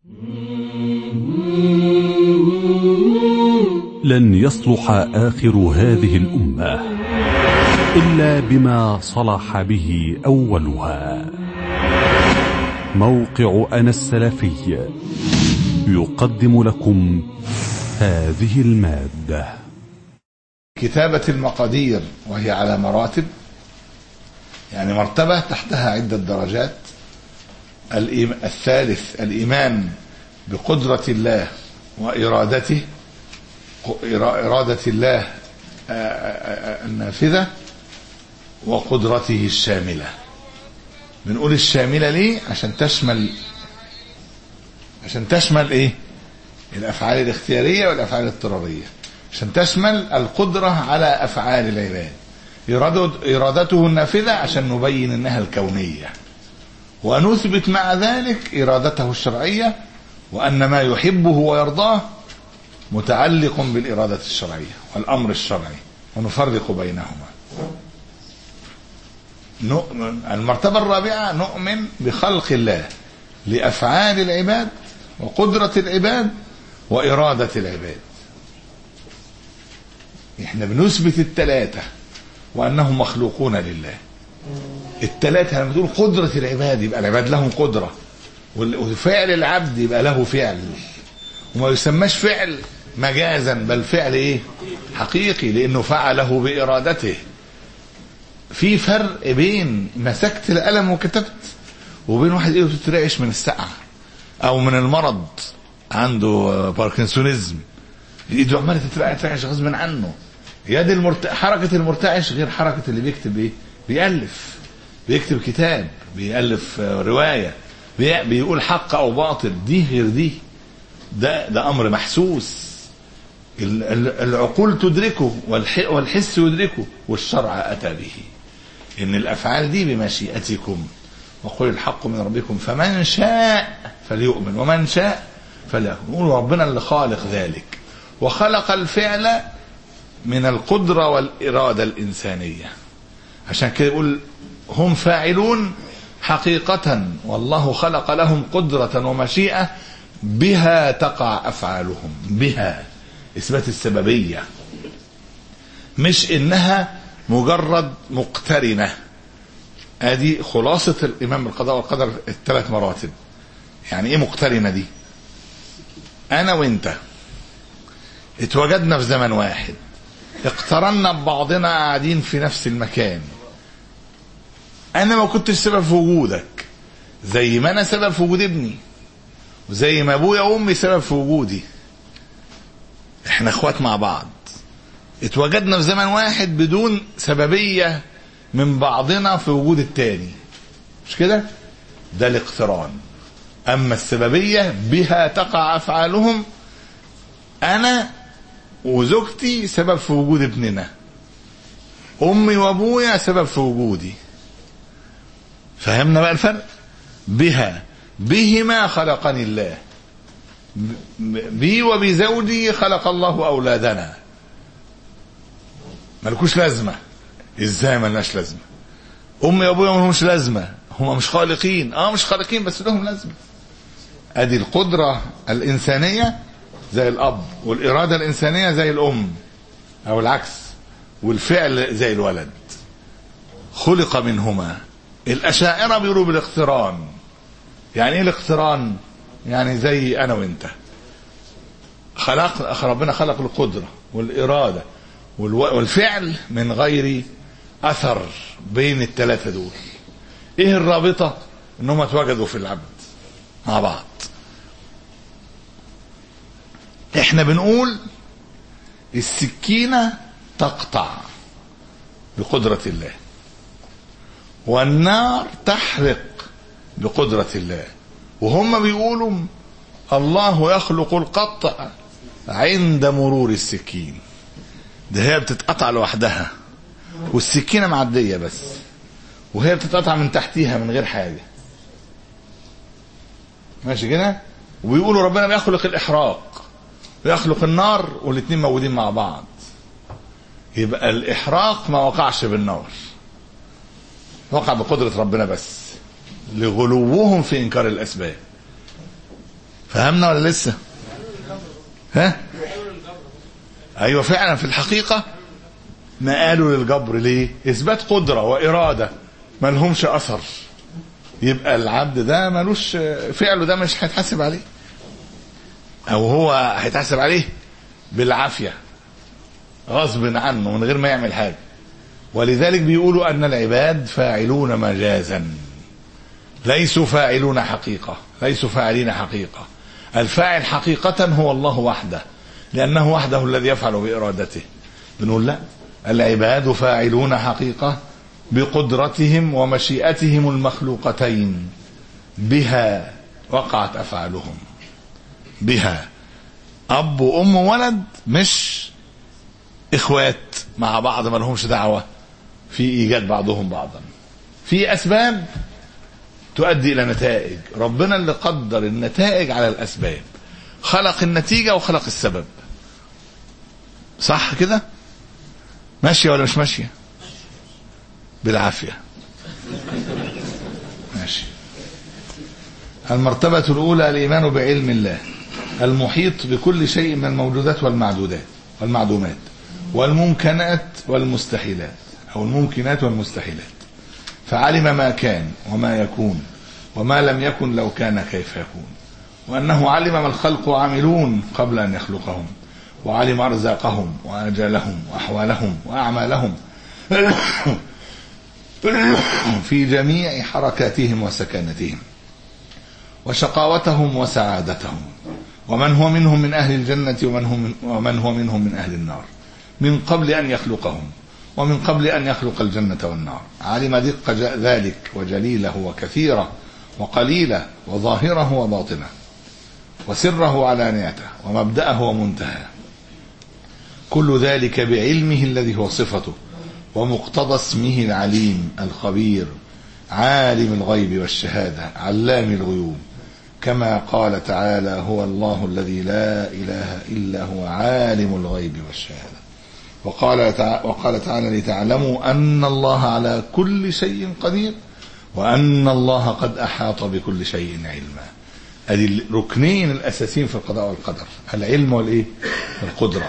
لن يصلح آخر هذه الأمة إلا بما صلح به أولها موقع أنا السلفي يقدم لكم هذه المادة كتابة المقادير وهي على مراتب يعني مرتبة تحتها عدة درجات الإيم- الثالث الإيمان بقدرة الله وإرادته إرا- إرادة الله آه، آه، آه، النافذة وقدرته الشاملة بنقول الشاملة ليه عشان تشمل عشان تشمل ايه الافعال الاختيارية والافعال الاضطرارية عشان تشمل القدرة على افعال العباد إرادة- ارادته النافذة عشان نبين انها الكونية ونثبت مع ذلك ارادته الشرعية وان ما يحبه ويرضاه متعلق بالإرادة الشرعية والأمر الشرعي ونفرق بينهما نؤمن المرتبة الرابعة نؤمن بخلق الله لأفعال العباد وقدرة العباد وإرادة العباد احنا بنثبت التلاتة وأنهم مخلوقون لله التلاتة لما تقول قدرة العباد يبقى العباد لهم قدرة وال- وفعل العبد يبقى له فعل وما يسماش فعل مجازا بل فعل ايه حقيقي لانه فعله بارادته في فرق بين مسكت القلم وكتبت وبين واحد ايده تترعش من السقعه او من المرض عنده آه، باركنسونيزم ايده عماله تترعش تترعش غصب عنه يد المرت... حركه المرتعش غير حركه اللي بيكتب ايه بيالف بيكتب كتاب بيالف آه، روايه بي... بيقول حق او باطل دي غير دي ده ده امر محسوس ال- ال- العقول تدركه والح- والحس يدركه والشرع اتى به ان الافعال دي بمشيئتكم وقل الحق من ربكم فمن شاء فليؤمن ومن شاء فليكفر نقول ربنا اللي خالق ذلك وخلق الفعل من القدرة والإرادة الإنسانية عشان كده يقول هم فاعلون حقيقة والله خلق لهم قدرة ومشيئة بها تقع أفعالهم بها إثبات السببية مش إنها مجرد مقترنة ادي خلاصة الإيمان بالقضاء والقدر الثلاث مراتب يعني إيه مقترنة دي أنا وأنت اتوجدنا في زمن واحد اقترنا ببعضنا قاعدين في نفس المكان انا ما كنتش سبب في وجودك زي ما انا سبب في وجود ابني وزي ما ابويا وامي سبب في وجودي احنا اخوات مع بعض اتوجدنا في زمن واحد بدون سببية من بعضنا في وجود التاني مش كده ده الاقتران اما السببية بها تقع افعالهم انا وزوجتي سبب في وجود ابننا امي وابويا سبب في وجودي فهمنا بقى الفرق بها بهما خلقني الله ب- بي وبزوجي خلق الله اولادنا ملكوش لازمه ازاي ملناش لازمه امي وابويا ملهمش لازمه هم مش خالقين اه مش خالقين بس لهم لازمه ادي القدره الانسانيه زي الاب والاراده الانسانيه زي الام او العكس والفعل زي الولد خلق منهما الاشاعره بيقولوا بالاقتران يعني ايه الاقتران يعني زي انا وانت خلق ربنا خلق القدره والاراده والو- والفعل من غير اثر بين الثلاثه دول ايه الرابطه انهم اتوجدوا في العبد مع بعض احنا بنقول السكينه تقطع بقدره الله والنار تحرق بقدره الله وهم بيقولوا الله يخلق القطع عند مرور السكين ده هي بتتقطع لوحدها والسكينه معديه بس وهي بتتقطع من تحتيها من غير حاجه ماشي كده وبيقولوا ربنا بيخلق الاحراق ويخلق النار والاثنين موجودين مع بعض يبقى الاحراق ما وقعش بالنار وقع بقدره ربنا بس لغلوهم في انكار الاسباب فهمنا ولا لسه ها ايوه فعلا في الحقيقه ما قالوا للجبر ليه اثبات قدره واراده ما لهمش اثر يبقى العبد ده ملوش فعله ده مش هيتحاسب عليه او هو هيتحاسب عليه بالعافيه غصب عنه من غير ما يعمل حاجه ولذلك بيقولوا ان العباد فاعلون مجازا ليسوا فاعلون حقيقه ليسوا فاعلين حقيقه الفاعل حقيقه هو الله وحده لانه وحده الذي يفعل بارادته بنقول لا العباد فاعلون حقيقه بقدرتهم ومشيئتهم المخلوقتين بها وقعت افعالهم بها اب وام وولد مش اخوات مع بعض ما لهمش دعوه في ايجاد بعضهم بعضا في اسباب تؤدي الى نتائج ربنا اللي قدر النتائج على الاسباب خلق النتيجه وخلق السبب صح كده ماشيه ولا مش ماشيه بالعافيه ماشي المرتبة الأولى الإيمان بعلم الله المحيط بكل شيء من الموجودات والمعدودات والمعدومات والممكنات والمستحيلات أو الممكنات والمستحيلات فعلم ما كان وما يكون وما لم يكن لو كان كيف يكون وأنه علم ما الخلق عاملون قبل أن يخلقهم وعلم أرزاقهم وأجلهم وأحوالهم وأعمالهم في جميع حركاتهم وسكنتهم وشقاوتهم وسعادتهم ومن هو منهم من أهل الجنة ومن هو, من ومن هو منهم من أهل النار من قبل أن يخلقهم ومن قبل أن يخلق الجنة والنار علم دق ذلك وجليله وكثيره وقليله وظاهره وباطنه وسره وعلانيته ومبدأه ومنتهاه كل ذلك بعلمه الذي هو صفته ومقتضى اسمه العليم الخبير عالم الغيب والشهادة علام الغيوب كما قال تعالى هو الله الذي لا إله إلا هو عالم الغيب والشهادة وقال تعالى, وقال تعالى لتعلموا أن الله على كل شيء قدير وأن الله قد أحاط بكل شيء علما ادي الركنين الاساسيين في القضاء والقدر العلم والايه القدره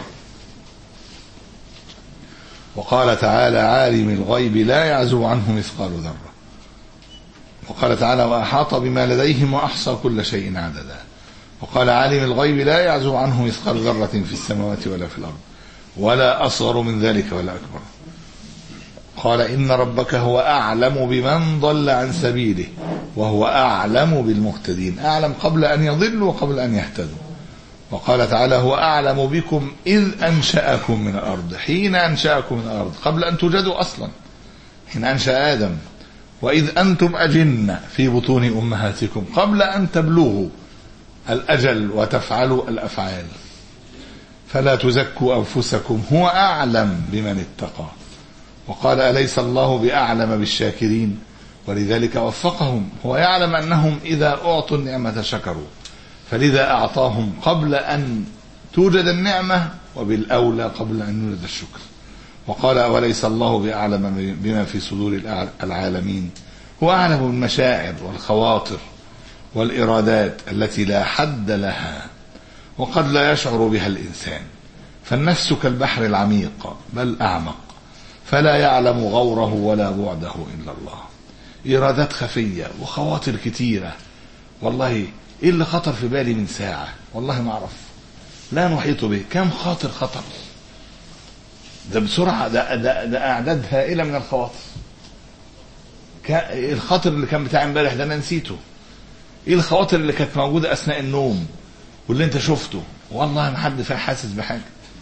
وقال تعالى عالم الغيب لا يعزو عنه مثقال ذره وقال تعالى واحاط بما لديهم واحصى كل شيء عددا وقال عالم الغيب لا يعزو عنه مثقال ذره في السماوات ولا في الارض ولا اصغر من ذلك ولا اكبر قال إن ربك هو أعلم بمن ضل عن سبيله وهو أعلم بالمهتدين أعلم قبل أن يضلوا وقبل أن يهتدوا وقال تعالى هو أعلم بكم إذ أنشأكم من الأرض حين أنشأكم من الأرض قبل أن توجدوا أصلا حين أنشأ آدم وإذ أنتم أجنة في بطون أمهاتكم قبل أن تبلغوا الأجل وتفعلوا الأفعال فلا تزكوا أنفسكم هو أعلم بمن اتقى وقال أليس الله بأعلم بالشاكرين ولذلك وفقهم هو يعلم أنهم إذا أعطوا النعمة شكروا فلذا أعطاهم قبل أن توجد النعمة وبالأولى قبل أن يولد الشكر وقال أوليس الله بأعلم بما في صدور العالمين هو أعلم بالمشاعر والخواطر والإرادات التي لا حد لها وقد لا يشعر بها الإنسان فالنفس كالبحر العميق بل أعمق فلا يعلم غوره ولا بعده إلا الله إرادات خفية وخواطر كتيرة والله إيه اللي خطر في بالي من ساعة والله ما أعرف لا نحيط به كم خاطر خطر ده بسرعة ده, ده, ده أعداد هائلة من الخواطر الخاطر اللي كان بتاع امبارح ده أنا نسيته إيه الخواطر اللي كانت موجودة أثناء النوم واللي أنت شفته والله ما حد فيها حاسس بحاجة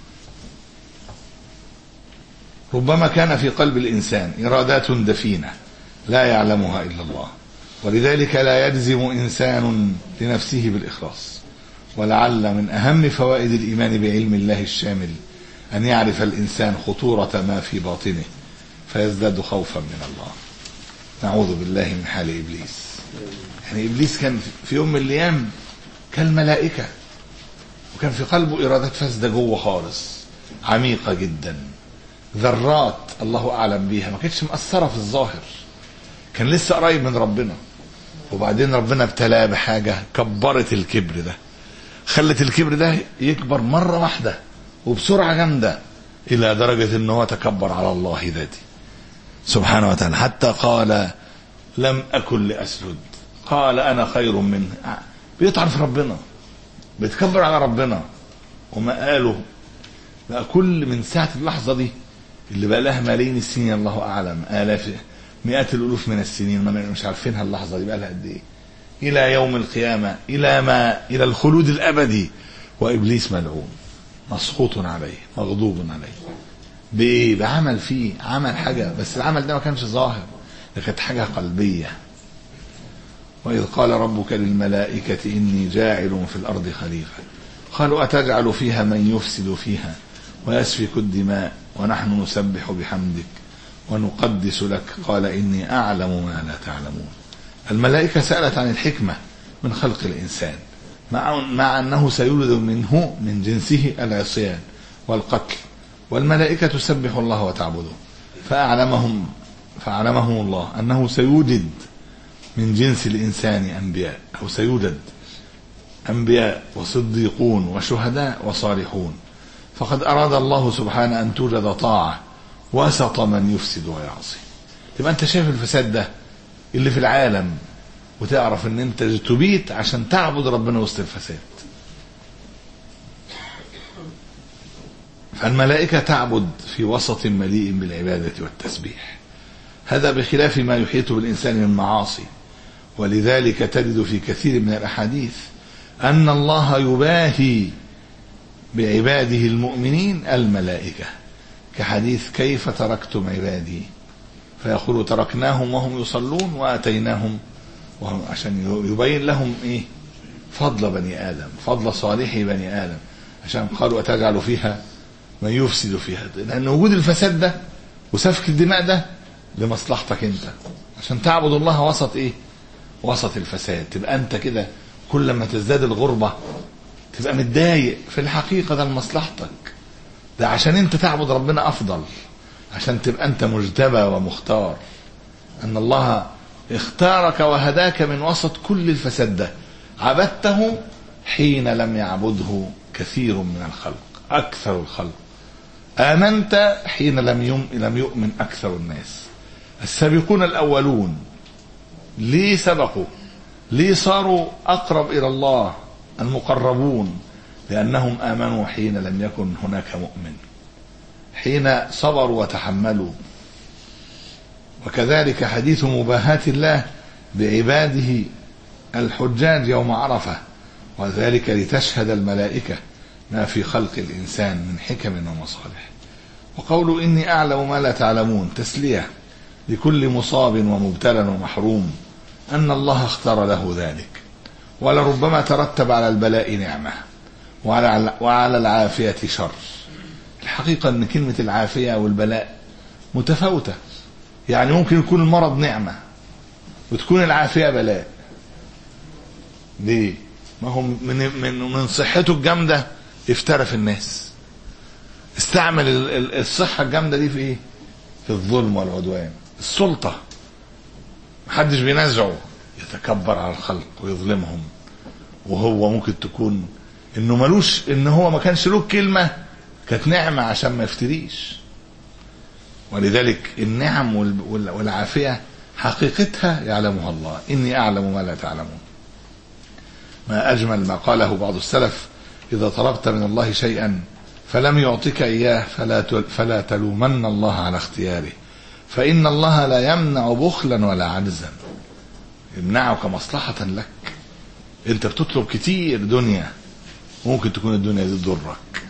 ربما كان في قلب الإنسان إرادات دفينة لا يعلمها إلا الله ولذلك لا يجزم إنسان لنفسه بالإخلاص ولعل من أهم فوائد الإيمان بعلم الله الشامل أن يعرف الإنسان خطورة ما في باطنه فيزداد خوفا من الله نعوذ بالله من حال إبليس يعني إبليس كان في يوم من الأيام كالملائكة وكان في قلبه إرادات فاسدة جوه خالص عميقة جدا ذرات الله أعلم بيها ما كانتش مأثرة في الظاهر كان لسه قريب من ربنا وبعدين ربنا ابتلاه بحاجة كبرت الكبر ده خلت الكبر ده يكبر مرة واحدة وبسرعة جامدة إلى درجة إن هو تكبر على الله ذاته سبحانه وتعالى حتى قال لم أكن لأسجد قال أنا خير منه بيطعن في ربنا بيتكبر على ربنا وما قاله بقى كل من ساعة اللحظة دي اللي بقى لها ملايين السنين الله أعلم آلاف مئات الألوف من السنين ما مش عارفينها اللحظة دي بقى لها قد إيه إلى يوم القيامة إلى ما إلى الخلود الأبدي وإبليس ملعون مسخوط عليه مغضوب عليه بإيه؟ بعمل فيه عمل حاجة بس العمل ده ما كانش ظاهر ده كانت حاجة قلبية وإذ قال ربك للملائكة إني جاعل في الأرض خليفة قالوا أتجعل فيها من يفسد فيها ويسفك الدماء ونحن نسبح بحمدك ونقدس لك قال إني أعلم ما لا تعلمون الملائكة سألت عن الحكمة من خلق الإنسان مع, مع أنه سيولد منه من جنسه العصيان والقتل والملائكة تسبح الله وتعبده فأعلمهم فأعلمهم الله أنه سيوجد من جنس الإنسان أنبياء أو سيوجد أنبياء وصديقون وشهداء وصالحون فقد أراد الله سبحانه أن توجد طاعة وسط من يفسد ويعصي تبقى أنت شايف الفساد ده اللي في العالم وتعرف ان انت تبيت عشان تعبد ربنا وسط الفساد فالملائكة تعبد في وسط مليء بالعبادة والتسبيح هذا بخلاف ما يحيط بالإنسان من معاصي ولذلك تجد في كثير من الأحاديث أن الله يباهي بعباده المؤمنين الملائكة كحديث كيف تركتم عبادي فيقول تركناهم وهم يصلون واتيناهم وهم عشان يبين لهم ايه فضل بني ادم فضل صالح بني ادم عشان قالوا اتجعل فيها من يفسد فيها لان وجود الفساد ده وسفك الدماء ده لمصلحتك انت عشان تعبد الله وسط ايه وسط الفساد تبقى انت كده كل ما تزداد الغربه تبقى متضايق في الحقيقه ده لمصلحتك ده عشان انت تعبد ربنا افضل عشان تبقى انت مجتبى ومختار ان الله اختارك وهداك من وسط كل الفساد ده عبدته حين لم يعبده كثير من الخلق اكثر الخلق امنت حين لم يم لم يؤمن اكثر الناس السابقون الاولون ليه سبقوا ليه صاروا اقرب الى الله المقربون لانهم امنوا حين لم يكن هناك مؤمن حين صبروا وتحملوا وكذلك حديث مباهاة الله بعباده الحجاج يوم عرفة وذلك لتشهد الملائكة ما في خلق الإنسان من حكم ومصالح وقول إني أعلم ما لا تعلمون تسلية لكل مصاب ومبتلى ومحروم أن الله اختار له ذلك ولربما ترتب على البلاء نعمة وعلى وعلى العافية شر الحقيقة أن كلمة العافية والبلاء متفاوتة يعني ممكن يكون المرض نعمة وتكون العافية بلاء ليه؟ ما هو من من من صحته الجامدة افترى في الناس استعمل الصحة الجامدة دي في ايه؟ في الظلم والعدوان السلطة محدش بينازعه يتكبر على الخلق ويظلمهم وهو ممكن تكون انه ملوش ان هو ما كانش له كلمه كانت نعمة عشان ما يفتريش ولذلك النعم والعافية حقيقتها يعلمها الله إني أعلم ما لا تعلمون ما أجمل ما قاله بعض السلف إذا طلبت من الله شيئا فلم يعطك إياه فلا فلا تلومن الله على اختياره فإن الله لا يمنع بخلا ولا عجزا يمنعك مصلحة لك أنت بتطلب كتير دنيا ممكن تكون الدنيا دي تضرك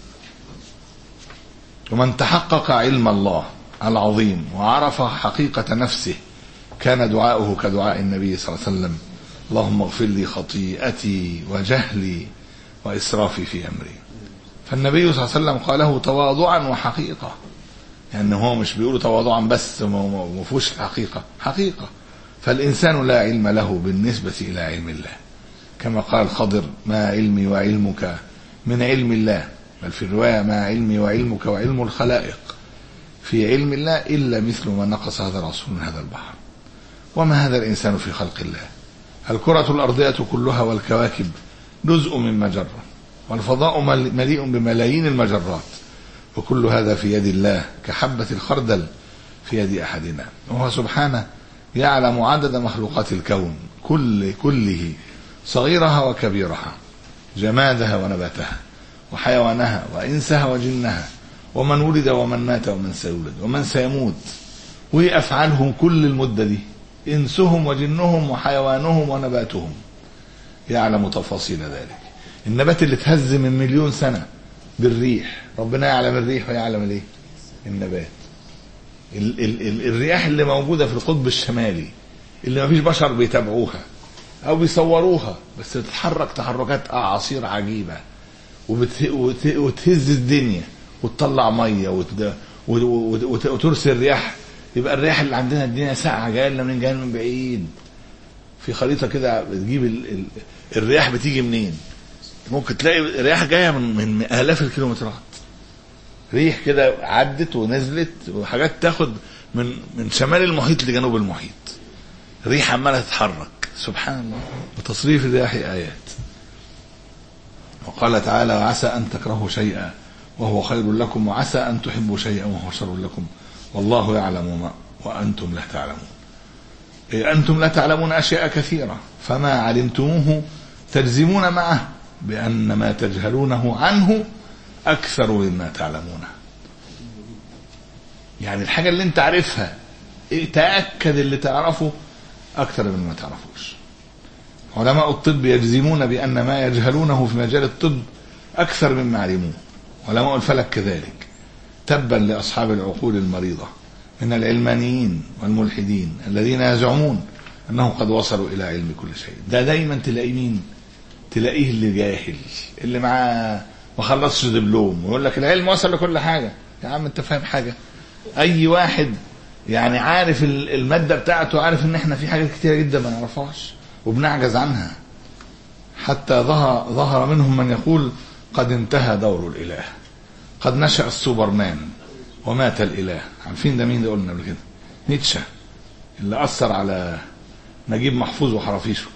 ومن تحقق علم الله العظيم وعرف حقيقة نفسه كان دعاؤه كدعاء النبي صلى الله عليه وسلم اللهم اغفر لي خطيئتي وجهلي وإسرافي في أمري فالنبي صلى الله عليه وسلم قاله تواضعا وحقيقة يعني هو مش بيقوله تواضعا بس ما فيهوش الحقيقة حقيقة فالإنسان لا علم له بالنسبة إلى علم الله كما قال الخضر ما علمي وعلمك من علم الله بل في الرواية ما علمي وعلمك وعلم الخلائق في علم الله إلا مثل ما نقص هذا الرسول من هذا البحر وما هذا الإنسان في خلق الله الكرة الأرضية كلها والكواكب جزء من مجرة والفضاء مليء بملايين المجرات وكل هذا في يد الله كحبة الخردل في يد أحدنا وهو سبحانه يعلم عدد مخلوقات الكون كل كله صغيرها وكبيرها جمادها ونباتها وحيوانها وإنسها وجنها ومن ولد ومن مات ومن سيولد ومن سيموت وهي أفعالهم كل المدة دي إنسهم وجنهم وحيوانهم ونباتهم يعلم تفاصيل ذلك النبات اللي اتهز من مليون سنة بالريح ربنا يعلم الريح ويعلم الايه النبات ال ال ال الرياح اللي موجودة في القطب الشمالي اللي ما فيش بشر بيتابعوها او بيصوروها بس تتحرك تحركات اعاصير عجيبة وبت وت وتهز الدنيا وتطلع مية وت وت وت وترسل رياح يبقى الرياح اللي عندنا الدنيا ساقعة جاية لنا من جاية من بعيد في خريطة كده بتجيب ال ال الرياح بتيجي منين ممكن تلاقي رياح جاية من, من آلاف الكيلومترات ريح كده عدت ونزلت وحاجات تاخد من من شمال المحيط لجنوب المحيط ريح عماله تتحرك سبحان الله وتصريف الرياح ايات وقال تعالى وعسى ان تكرهوا شيئا وهو خير لكم وعسى ان تحبوا شيئا وهو شر لكم والله يعلم ما وانتم لا تعلمون إيه انتم لا تعلمون اشياء كثيره فما علمتموه تجزمون معه بان ما تجهلونه عنه اكثر مما تعلمونه يعني الحاجه اللي انت عارفها إيه تاكد اللي تعرفه اكثر مما تعرفوش علماء الطب يجزمون بان ما يجهلونه في مجال الطب اكثر مما علموه علماء الفلك كذلك تبا لاصحاب العقول المريضه من العلمانيين والملحدين الذين يزعمون انهم قد وصلوا الى علم كل شيء ده دايما تلاقيه مين تلاقيه اللي جاهل اللي معاه ما خلصش دبلوم ويقول لك العلم وصل لكل حاجه يا عم انت فاهم حاجه اي واحد يعني عارف الماده بتاعته عارف ان احنا في حاجات كتيره جدا ما نعرفهاش وبنعجز عنها حتى ظهر ظهر منهم من يقول قد انتهى دور الاله قد نشا السوبرمان ومات الاله عارفين ده مين ده قلنا قبل كده نيتشه اللي اثر على نجيب محفوظ وحرافيشه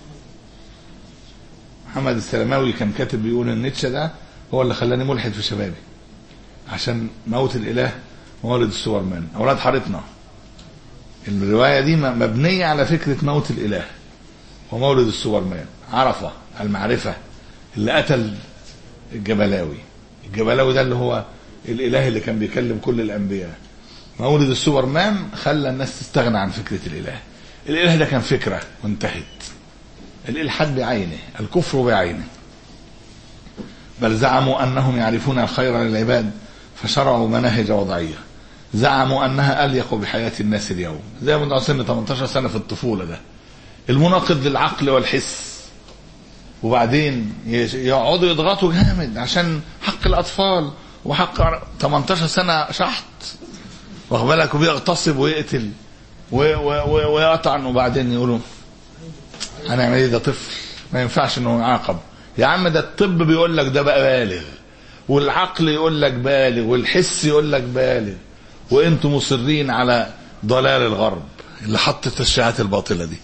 محمد السلماوي كان كاتب بيقول ان نيتشه ده هو اللي خلاني ملحد في شبابي عشان موت الاله مولد السوبرمان اولاد حارتنا الروايه دي مبنيه على فكره موت الاله ومولد السوبرمان عرفه المعرفه اللي قتل الجبلاوي الجبلاوي ده اللي هو الاله اللي كان بيكلم كل الانبياء مولد السوبرمان خلى الناس تستغنى عن فكره الاله الاله ده كان فكره وانتهت الالحاد بعينه الكفر بعينه بل زعموا انهم يعرفون الخير للعباد فشرعوا مناهج وضعيه زعموا انها اليق بحياه الناس اليوم زي من سن 18 سنه في الطفوله ده المناقض للعقل والحس وبعدين يقعدوا يضغطوا جامد عشان حق الاطفال وحق 18 سنه شحط واخد بالك وبيغتصب ويقتل ويقطع وبعدين يقولوا هنعمل ايه ده طفل ما ينفعش انه يعاقب يا عم ده الطب بيقول لك ده بقى بالغ والعقل يقول لك بالغ والحس يقول لك بالغ وانتم مصرين على ضلال الغرب اللي حط التشريعات الباطله دي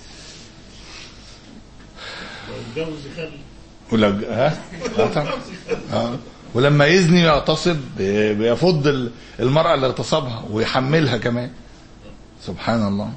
ولا ها آه. ولما يزني يغتصب بيفض المرأة اللي اغتصبها ويحملها كمان سبحان الله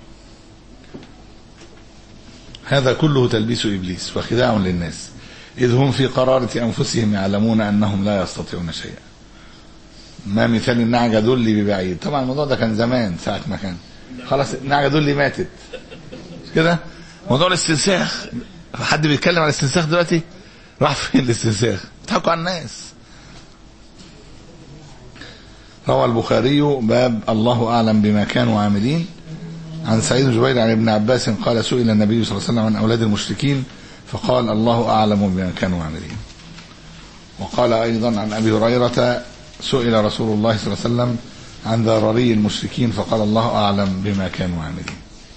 هذا كله تلبيس إبليس وخداع للناس إذ هم في قرارة أنفسهم يعلمون أنهم لا يستطيعون شيئا ما مثال النعجة دولي ببعيد طبعا الموضوع ده كان زمان ساعة ما كان خلاص النعجة دولي ماتت كده موضوع الاستنساخ حد بيتكلم على الاستنساخ دلوقتي راح فين الاستنساخ بيضحكوا على الناس روى البخاري باب الله أعلم بما كانوا عاملين عن سعيد بن جبير عن ابن عباس قال سئل النبي صلى الله عليه وسلم عن أولاد المشركين فقال الله أعلم بما كانوا عاملين وقال أيضا عن أبي هريرة سئل رسول الله صلى الله عليه وسلم عن ذراري المشركين فقال الله أعلم بما كانوا عاملين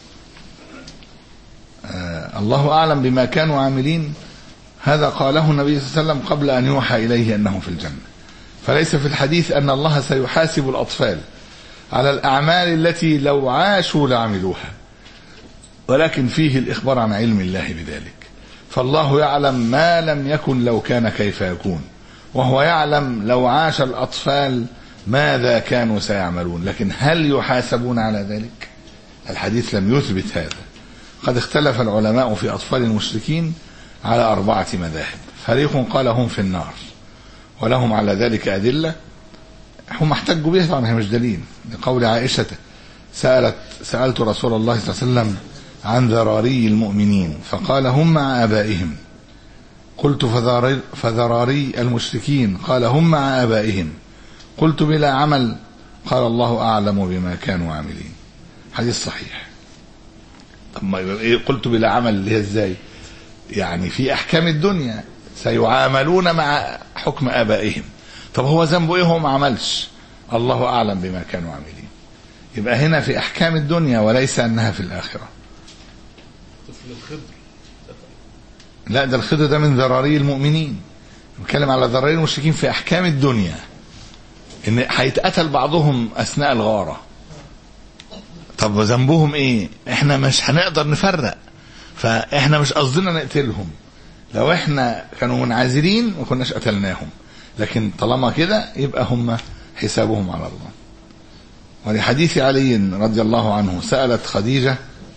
آه الله أعلم بما كانوا عاملين هذا قاله النبي صلى الله عليه وسلم قبل أن يوحى إليه أنه في الجنة فليس في الحديث أن الله سيحاسب الأطفال على الأعمال التي لو عاشوا لعملوها ولكن فيه الإخبار عن علم الله بذلك فالله يعلم ما لم يكن لو كان كيف يكون وهو يعلم لو عاش الأطفال ماذا كانوا سيعملون لكن هل يحاسبون على ذلك الحديث لم يثبت هذا قد اختلف العلماء في أطفال المشركين على أربعة مذاهب فريق قال هم في النار ولهم على ذلك أدلة هم احتجوا بها طبعا هي مش دليل لقول عائشة سألت سألت رسول الله صلى الله عليه وسلم عن ذراري المؤمنين فقال هم مع آبائهم قلت فذراري, فذراري المشركين قال هم مع آبائهم قلت بلا عمل قال الله أعلم بما كانوا عاملين حديث صحيح طب ما يبقى إيه قلت بلا عمل اللي هي ازاي يعني في احكام الدنيا سيعاملون مع حكم ابائهم طب هو ذنبه ايه هو ما عملش الله اعلم بما كانوا عاملين يبقى هنا في احكام الدنيا وليس انها في الاخره طفل الخضر لا ده الخضر ده من ذراري المؤمنين بنتكلم على ذراري المشركين في احكام الدنيا ان هيتقتل بعضهم اثناء الغاره طب ذنبهم ايه احنا مش هنقدر نفرق فاحنا مش قصدنا نقتلهم لو احنا كانوا منعزلين ما كناش قتلناهم لكن طالما كده يبقى هم حسابهم على الله ولحديث علي رضي الله عنه سألت خديجة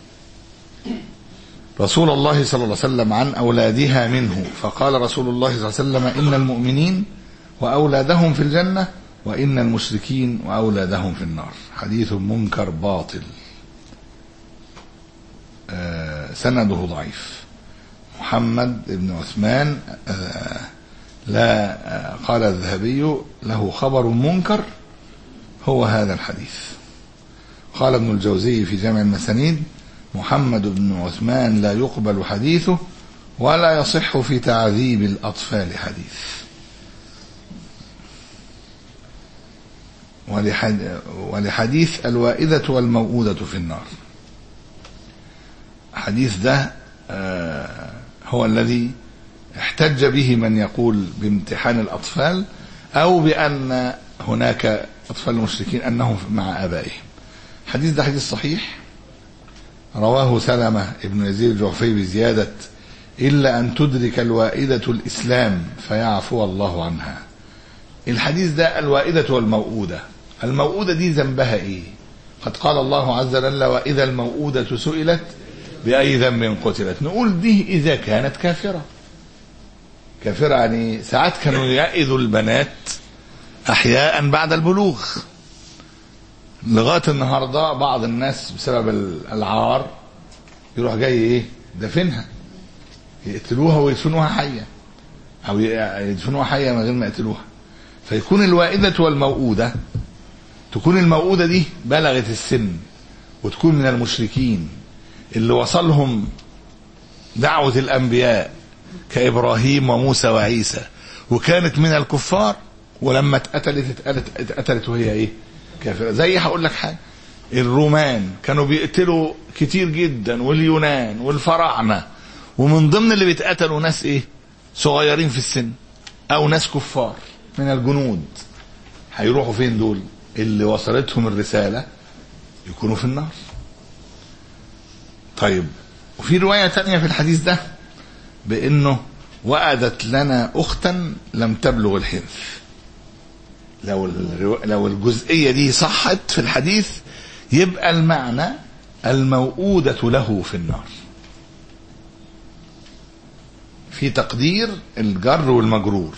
رسول الله صلى الله عليه وسلم عن أولادها منه فقال رسول الله صلى الله عليه وسلم إن المؤمنين وأولادهم في الجنة وإن المشركين وأولادهم في النار حديث منكر باطل آه سنده ضعيف محمد بن عثمان آه لا آه قال الذهبي له خبر منكر هو هذا الحديث قال ابن الجوزي في جامع المسانيد محمد بن عثمان لا يقبل حديثه ولا يصح في تعذيب الأطفال حديث ولحديث الوائدة والموؤودة في النار حديث ده هو الذي احتج به من يقول بامتحان الأطفال أو بأن هناك أطفال المشركين أنهم مع آبائهم حديث ده حديث صحيح رواه سلمة ابن يزيد الجعفي بزيادة إلا أن تدرك الوائدة الإسلام فيعفو الله عنها الحديث ده الوائدة والموؤودة الموؤودة دي ذنبها إيه قد قال الله عز وجل وإذا الموؤودة سئلت بأي ذنب قتلت نقول دي إذا كانت كافرة كافرة يعني ساعات كانوا يأذوا البنات أحياء بعد البلوغ لغاية النهاردة بعض الناس بسبب العار يروح جاي إيه دفنها يقتلوها ويدفنوها حية أو يدفنوها حية من غير ما يقتلوها فيكون الوائدة والموؤودة تكون الموؤودة دي بلغت السن وتكون من المشركين اللي وصلهم دعوة الأنبياء كإبراهيم وموسى وعيسى وكانت من الكفار ولما اتقتلت اتقتلت, اتقتلت وهي ايه؟ كافرة زي هقول لك حاجة الرومان كانوا بيقتلوا كتير جدا واليونان والفراعنة ومن ضمن اللي بيتقتلوا ناس ايه؟ صغيرين في السن او ناس كفار من الجنود هيروحوا فين دول؟ اللي وصلتهم الرسالة يكونوا في النار طيب وفي رواية تانية في الحديث ده بانه وأدت لنا أختا لم تبلغ الحنث لو لو الجزئية دي صحت في الحديث يبقى المعنى الموؤودة له في النار في تقدير الجر والمجرور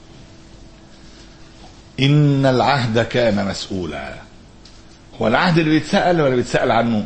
إن العهد كان مسؤولا هو العهد اللي بيتسأل ولا بيتسأل عنه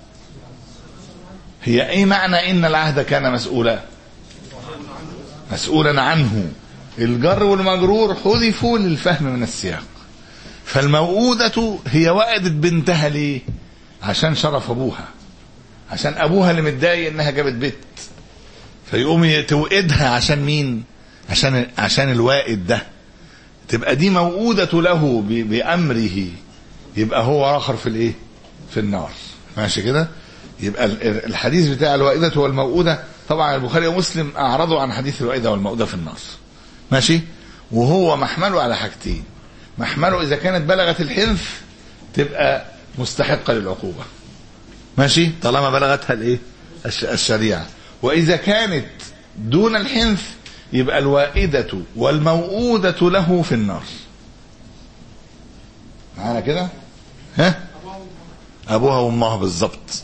هي ايه معنى ان العهد كان مسؤولا مسؤولا عنه الجر والمجرور حذفوا للفهم من السياق فالموؤودة هي وأدت بنتها ليه عشان شرف أبوها عشان أبوها اللي متضايق إنها جابت بنت فيقوم توئدها عشان مين عشان عشان الوائد ده تبقى دي موؤودة له بأمره يبقى هو آخر في الإيه في النار ماشي كده يبقى الحديث بتاع الوائدة والموؤودة طبعا البخاري ومسلم أعرضوا عن حديث الوائدة والموؤودة في النار ماشي وهو محمله على حاجتين محمله إذا كانت بلغت الحنث تبقى مستحقة للعقوبة ماشي طالما بلغتها الايه الشريعة وإذا كانت دون الحنث يبقى الوائدة والموؤودة له في النار معانا كده ها أبوها وأمها بالظبط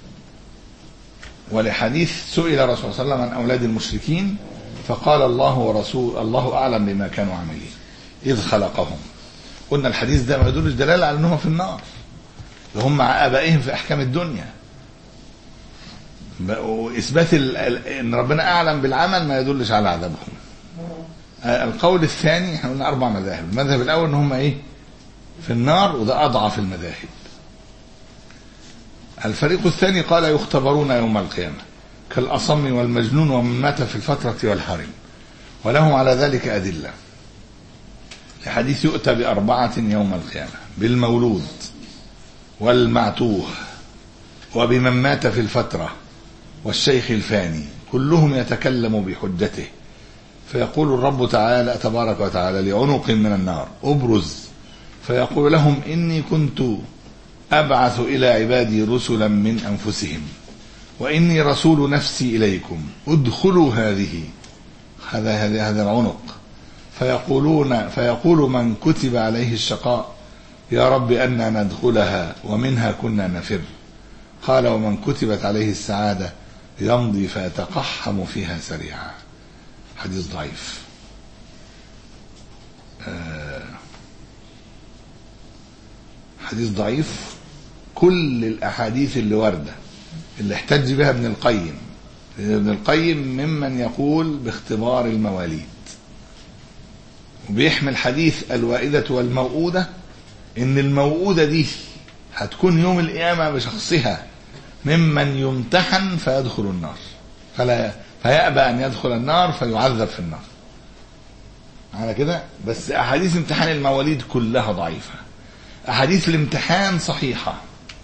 ولحديث سئل الرسول صلى الله عليه وسلم عن أولاد المشركين فقال الله ورسول الله أعلم بما كانوا عاملين إذ خلقهم قلنا الحديث ده ما يدلش دلالة على أنهم في النار هم مع آبائهم في أحكام الدنيا وإثبات ال- ال- أن ربنا أعلم بالعمل ما يدلش على عذابهم آه، القول الثاني احنا قلنا أربع مذاهب المذهب الأول أن هم إيه في النار وده أضعف المذاهب الفريق الثاني قال يختبرون يوم القيامة كالأصم والمجنون ومن مات في الفترة والحرم ولهم على ذلك أدلة الحديث يؤتى بأربعة يوم القيامة بالمولود والمعتوه وبمن مات في الفترة والشيخ الفاني كلهم يتكلم بحجته فيقول الرب تعالى تبارك وتعالى لعنق من النار ابرز فيقول لهم إني كنت أبعث إلى عبادي رسلا من أنفسهم وإني رسول نفسي إليكم ادخلوا هذه هذا هذا هذا العنق فيقولون فيقول من كتب عليه الشقاء يا رب أنا ندخلها ومنها كنا نفر قال ومن كتبت عليه السعادة يمضي فيتقحم فيها سريعا حديث ضعيف آه حديث ضعيف كل الأحاديث اللي واردة اللي احتج بها ابن القيم لأن ابن القيم ممن يقول باختبار المواليد وبيحمل حديث الوائدة والموؤودة إن الموؤودة دي هتكون يوم القيامة بشخصها ممن يمتحن فيدخل النار فلا فيأبى أن يدخل النار فيعذب في النار على كده بس أحاديث امتحان المواليد كلها ضعيفة أحاديث الامتحان صحيحة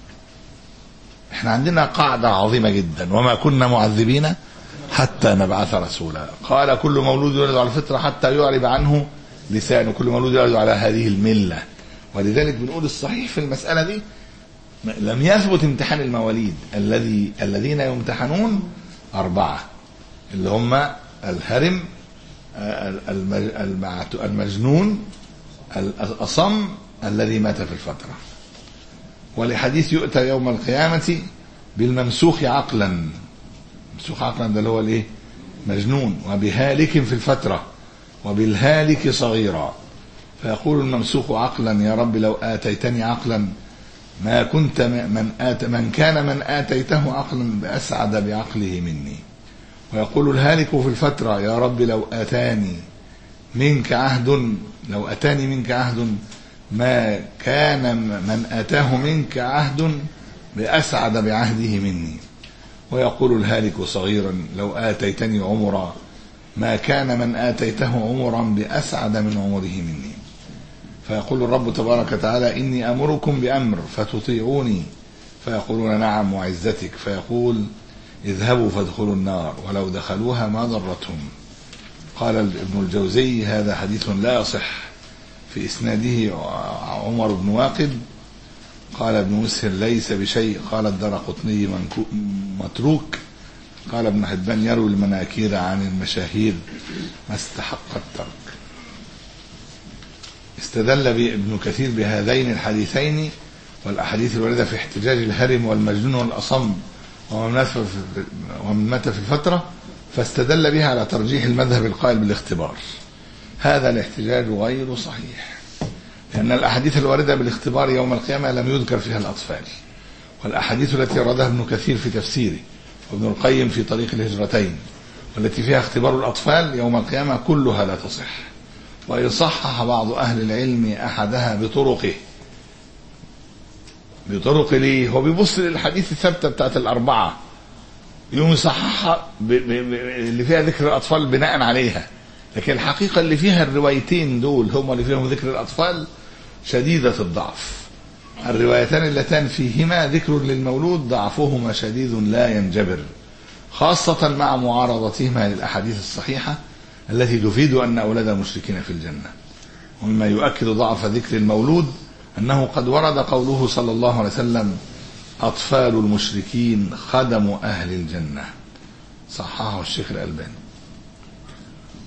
احنا عندنا قاعدة عظيمة جدا وما كنا معذبين حتى نبعث رسولا قال كل مولود يولد على الفطرة حتى يعرب عنه لسانه كل مولود يولد على هذه الملة ولذلك بنقول الصحيح في المسألة دي لم يثبت امتحان المواليد الذي الذين يمتحنون أربعة اللي هم الهرم المج- المعت- المجنون الأصم الذي مات في الفترة ولحديث يؤتى يوم القيامة بالممسوخ عقلا ممسوخ عقلا ده اللي هو الايه مجنون وبهالك في الفترة وبالهالك صغيرا فيقول الممسوخ عقلا يا رب لو آتيتني عقلا ما كنت من آت من كان من آتيته عقلا بأسعد بعقله مني ويقول الهالك في الفترة يا رب لو آتاني منك عهد لو أتاني منك عهد ما كان من آتاه منك عهد بأسعد بعهده مني ويقول الهالك صغيرا لو آتيتني عمرا ما كان من آتيته عمرا بأسعد من عمره مني فيقول الرب تبارك وتعالى إني أمركم بأمر فتطيعوني فيقولون نعم وعزتك فيقول اذهبوا فادخلوا النار ولو دخلوها ما ضرتهم قال ابن الجوزي هذا حديث لا يصح في إسناده عمر بن واقد قال ابن مسهر ليس بشيء قال الدار قطني متروك قال ابن حبان يروي المناكير عن المشاهير ما استحق الترك استدل ابن كثير بهذين الحديثين والأحاديث الواردة في احتجاج الهرم والمجنون والأصم ومن مات في ومن مات في الفترة فاستدل بها على ترجيح المذهب القائل بالاختبار هذا الاحتجاج غير صحيح لأن الأحاديث الواردة بالاختبار يوم القيامة لم يذكر فيها الأطفال والأحاديث التي ردها ابن كثير في تفسيره وابن القيم في طريق الهجرتين والتي فيها اختبار الأطفال يوم القيامة كلها لا تصح وإن صحح بعض أهل العلم أحدها بطرقه بطرق ليه هو بيبص للحديث الثابتة بتاعت الأربعة يوم يصححها ب... ب... ب... اللي فيها ذكر الأطفال بناء عليها لكن الحقيقة اللي فيها الروايتين دول هم اللي فيهم ذكر الأطفال شديدة الضعف الروايتان اللتان فيهما ذكر للمولود ضعفهما شديد لا ينجبر خاصة مع معارضتهما للأحاديث الصحيحة التي تفيد أن أولاد المشركين في الجنة ومما يؤكد ضعف ذكر المولود أنه قد ورد قوله صلى الله عليه وسلم أطفال المشركين خدم أهل الجنة صححه الشيخ الألباني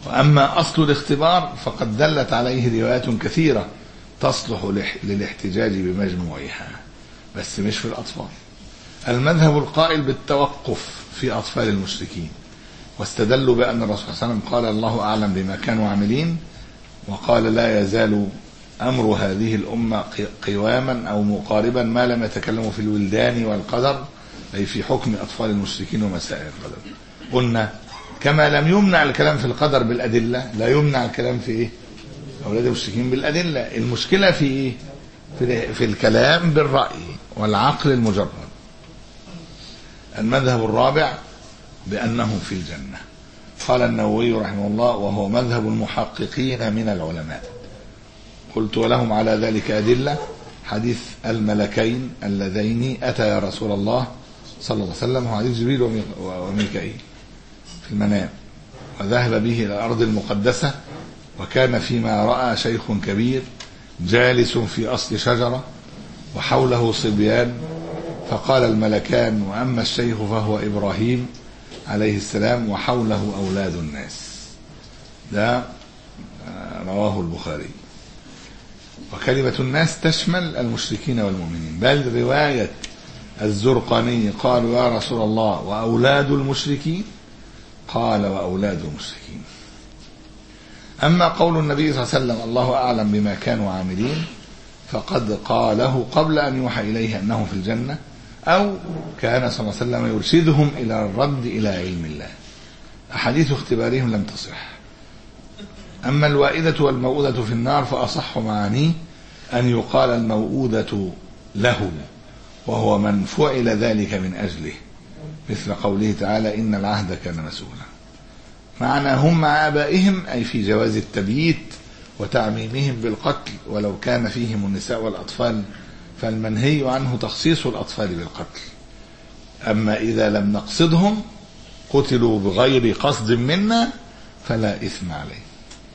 وأما أصل الاختبار فقد دلت عليه روايات كثيرة تصلح لح- للاحتجاج بمجموعها بس مش في الأطفال المذهب القائل بالتوقف في أطفال المشركين واستدلوا بأن الرسول صلى الله عليه وسلم قال الله أعلم بما كانوا عاملين وقال لا يزال أمر هذه الأمة ق- قواما أو مقاربا ما لم يتكلموا في الولدان والقدر أي في حكم أطفال المشركين ومسائل القدر قلنا كما لم يمنع الكلام في القدر بالأدلة لا يمنع الكلام في إيه أولاد المشركين بالأدلة المشكلة في إيه في, في الكلام بالرأي والعقل المجرد المذهب الرابع بأنهم في الجنة قال النووي رحمه الله وهو مذهب المحققين من العلماء قلت ولهم على ذلك أدلة حديث الملكين اللذين أتيا رسول الله صلى الله عليه وسلم وحديث جبريل ومي- وميكائيل في المنام وذهب به إلى الأرض المقدسة وكان فيما رأى شيخ كبير جالس في أصل شجرة وحوله صبيان فقال الملكان وأما الشيخ فهو إبراهيم عليه السلام وحوله أولاد الناس ده آه، رواه البخاري وكلمة الناس تشمل المشركين والمؤمنين بل رواية الزرقاني قالوا يا رسول الله وأولاد المشركين قال وأولاد المشركين أما قول النبي صلى الله عليه وسلم الله أعلم بما كانوا عاملين فقد قاله قبل أن يوحى إليه أنه في الجنة أو كان صلى الله عليه وسلم يرشدهم إلى الرد إلى علم الله أحاديث اختبارهم لم تصح أما الوائدة والموؤودة في النار فأصح معانيه أن يقال الموؤودة له وهو من فعل ذلك من أجله مثل قوله تعالى إن العهد كان مسؤولا معنى هم مع آبائهم أي في جواز التبييت وتعميمهم بالقتل ولو كان فيهم النساء والأطفال فالمنهي عنه تخصيص الأطفال بالقتل أما إذا لم نقصدهم قتلوا بغير قصد منا فلا إثم عليه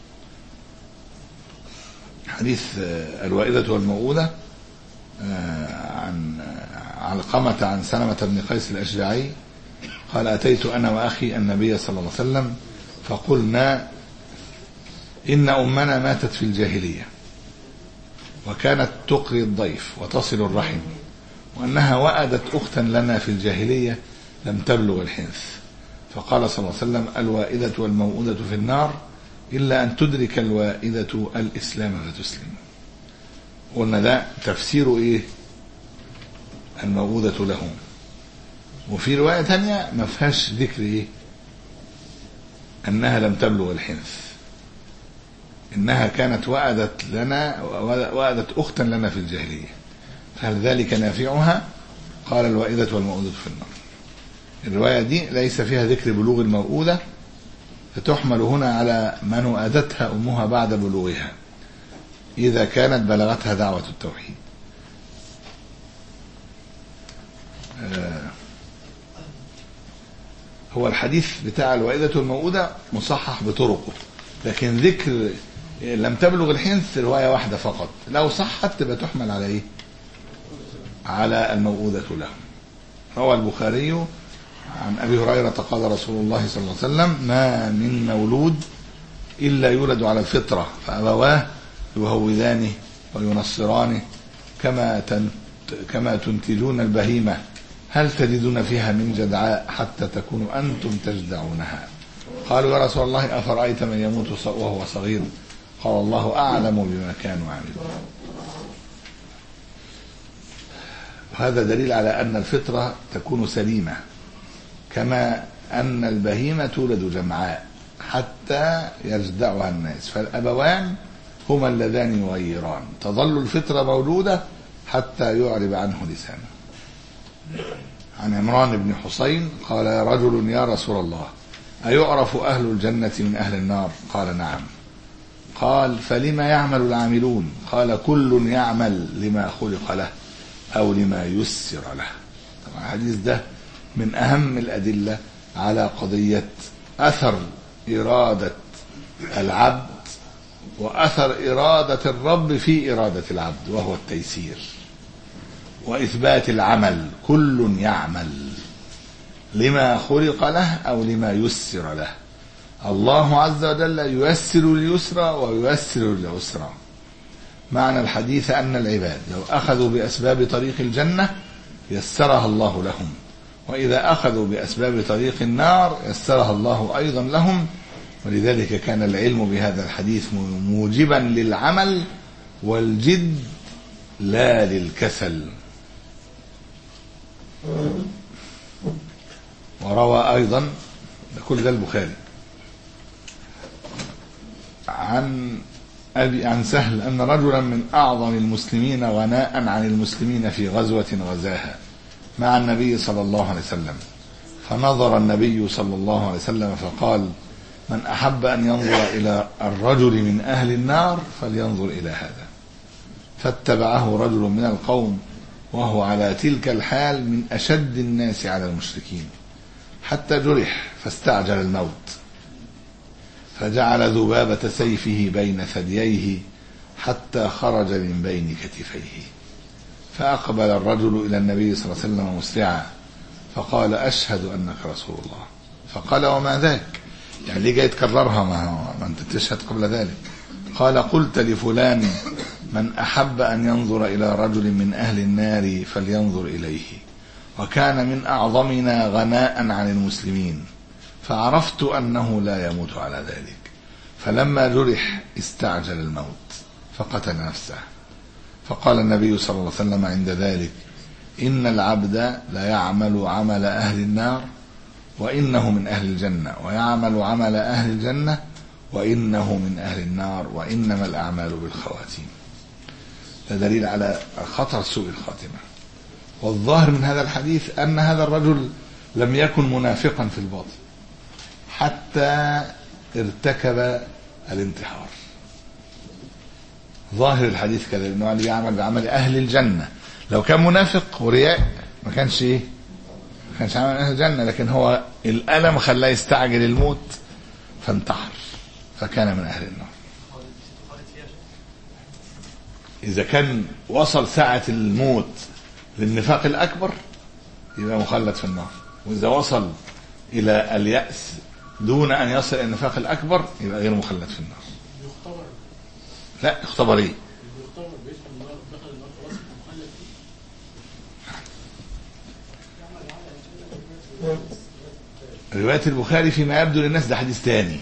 حديث آه، الوائدة والموؤودة آه، عن آه، علقمة عن سلمة بن قيس الأشجعي قال أتيت أنا وأخي النبي صلى الله عليه وسلم فقلنا إن أمنا ماتت في الجاهلية وكانت تقري الضيف وتصل الرحم وأنها وأدت أختا لنا في الجاهلية لم تبلغ الحنث فقال صلى الله عليه وسلم الوائدة والموؤودة في النار إلا أن تدرك الوائدة الإسلام فتسلم قلنا ده تفسير إيه الموؤودة لهم وفي رواية تانية ما فيهاش ذكر إيه أنها لم تبلغ الحنث إنها كانت وأدت لنا وأدت أختا لنا في الجاهلية فهل ذلك نافعها قال الوائدة والموؤودة في النار الرواية دي ليس فيها ذكر بلوغ الموؤودة فتحمل هنا على من وأدتها أمها بعد بلوغها إذا كانت بلغتها دعوة التوحيد آه هو الحديث بتاع الوائدة والموؤودة مصحح بطرقه لكن ذكر لم تبلغ الحنث رواية واحدة فقط لو صحت تبقى تحمل على ايه على الموؤودة له روى البخاري عن ابي هريرة قال رسول الله صلى الله عليه وسلم ما من مولود الا يولد على الفطرة فابواه يهودانه وينصرانه كما تن كما تنتجون البهيمة هل تجدون فيها من جدعاء حتى تكونوا أنتم تجدعونها قالوا يا رسول الله أفرأيت من يموت وهو صغير قال الله أعلم بما كانوا يعملون هذا دليل على أن الفطرة تكون سليمة كما أن البهيمة تولد جمعاء حتى يجدعها الناس فالأبوان هما اللذان يغيران تظل الفطرة مولودة حتى يعرب عنه لسانه عن عمران بن حسين قال يا رجل يا رسول الله أيعرف أهل الجنة من أهل النار قال نعم قال فلما يعمل العاملون قال كل يعمل لما خلق له أو لما يسر له طبعا الحديث ده من أهم الأدلة على قضية أثر إرادة العبد وأثر إرادة الرب في إرادة العبد وهو التيسير وإثبات العمل كل يعمل لما خلق له أو لما يسر له الله عز وجل ييسر اليسر وييسر العسر معنى الحديث أن العباد لو أخذوا بأسباب طريق الجنة يسرها الله لهم وإذا أخذوا بأسباب طريق النار يسرها الله أيضا لهم ولذلك كان العلم بهذا الحديث موجبا للعمل والجد لا للكسل وروى أيضا كل ده البخاري عن أبي عن سهل أن رجلا من أعظم المسلمين غناء عن المسلمين في غزوة غزاها مع النبي صلى الله عليه وسلم فنظر النبي صلى الله عليه وسلم فقال من أحب أن ينظر إلى الرجل من أهل النار فلينظر إلى هذا فاتبعه رجل من القوم وهو على تلك الحال من أشد الناس على المشركين حتى جرح فاستعجل الموت فجعل ذبابة سيفه بين ثدييه حتى خرج من بين كتفيه فأقبل الرجل إلى النبي صلى الله عليه وسلم مسرعا فقال أشهد أنك رسول الله فقال وما ذاك يعني ليه جاي تكررها ما, ما أنت تشهد قبل ذلك قال قلت لفلان من أحب أن ينظر إلى رجل من أهل النار فلينظر إليه وكان من أعظمنا غناء عن المسلمين فعرفت أنه لا يموت على ذلك فلما جرح استعجل الموت فقتل نفسه فقال النبي صلى الله عليه وسلم عند ذلك إن العبد لا يعمل عمل أهل النار وإنه من أهل الجنة ويعمل عمل أهل الجنة وإنه من أهل النار وإنما الأعمال بالخواتيم ده دليل على خطر سوء الخاتمة والظاهر من هذا الحديث أن هذا الرجل لم يكن منافقا في الباطن حتى ارتكب الانتحار ظاهر الحديث كذا انه اللي بيعمل بعمل اهل الجنه لو كان منافق ورياء ما كانش ايه ما كانش عمل اهل الجنه لكن هو الالم خلاه يستعجل الموت فانتحر فكان من اهل النار اذا كان وصل ساعه الموت للنفاق الاكبر يبقى مخلد في النار واذا وصل الى الياس دون ان يصل الى النفاق الاكبر يبقى غير مخلد في النار يختبر لا اختبر ايه يختبر بيدخل النار دخل النار خلاص مخلد فيه رواية البخاري فيما يبدو للناس ده حديث تاني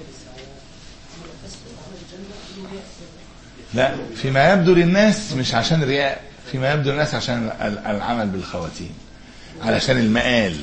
لا فيما يبدو للناس مش عشان رياء فيما يبدو للناس عشان ال- العمل بالخواتيم علشان المآل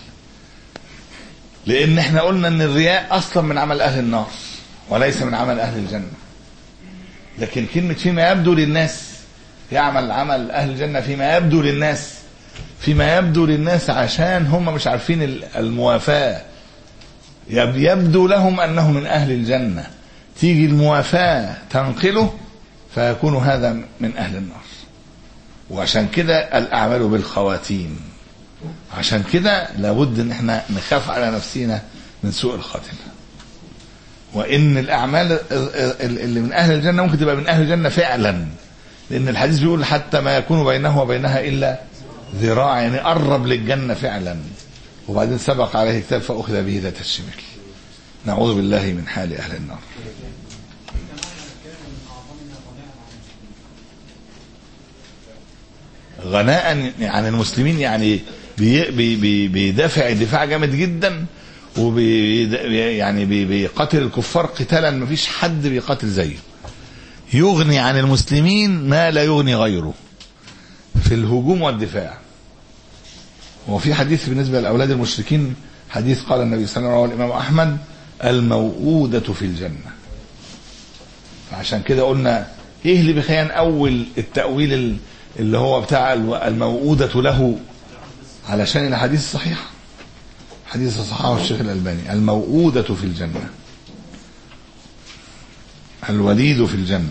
لأن احنا قلنا ان الرياء أصلا من عمل أهل النار وليس من عمل أهل الجنة لكن كلمة فيما يبدو للناس يعمل عمل أهل الجنة فيما يبدو للناس فيما يبدو للناس عشان هم مش عارفين ال- الموافاة يب- يبدو لهم أنه من أهل الجنة تيجي الموافاة تنقله فيكون هذا من أهل النار وعشان كده الأعمال بالخواتيم عشان كده لابد ان احنا نخاف على نفسنا من سوء الخاتمه وان الاعمال ال- ال- اللي من اهل الجنه ممكن تبقى من اهل الجنه فعلا لان الحديث بيقول حتى ما يكون بينه وبينها الا ذراع يعني قرب للجنه فعلا وبعدين سبق عليه كتاب فاخذ به ذات الشمال نعوذ بالله من حال اهل النار غناء عن المسلمين يعني بي بي بي بيدافع دفاع جامد جدا وبي يعني بي بيقاتل الكفار قتالا ما فيش حد بيقاتل زيه يغني عن المسلمين ما لا يغني غيره في الهجوم والدفاع وفي حديث بالنسبة لأولاد المشركين حديث قال النبي صلى الله عليه وسلم الإمام أحمد الموؤودة في الجنة فعشان كده قلنا ايه اللي بيخلينا اول التأويل ال- اللي هو بتاع الو- الموؤودة له علشان الحديث صحيح حديث صححه الشيخ الألباني الموؤودة في الجنة الوليد في الجنة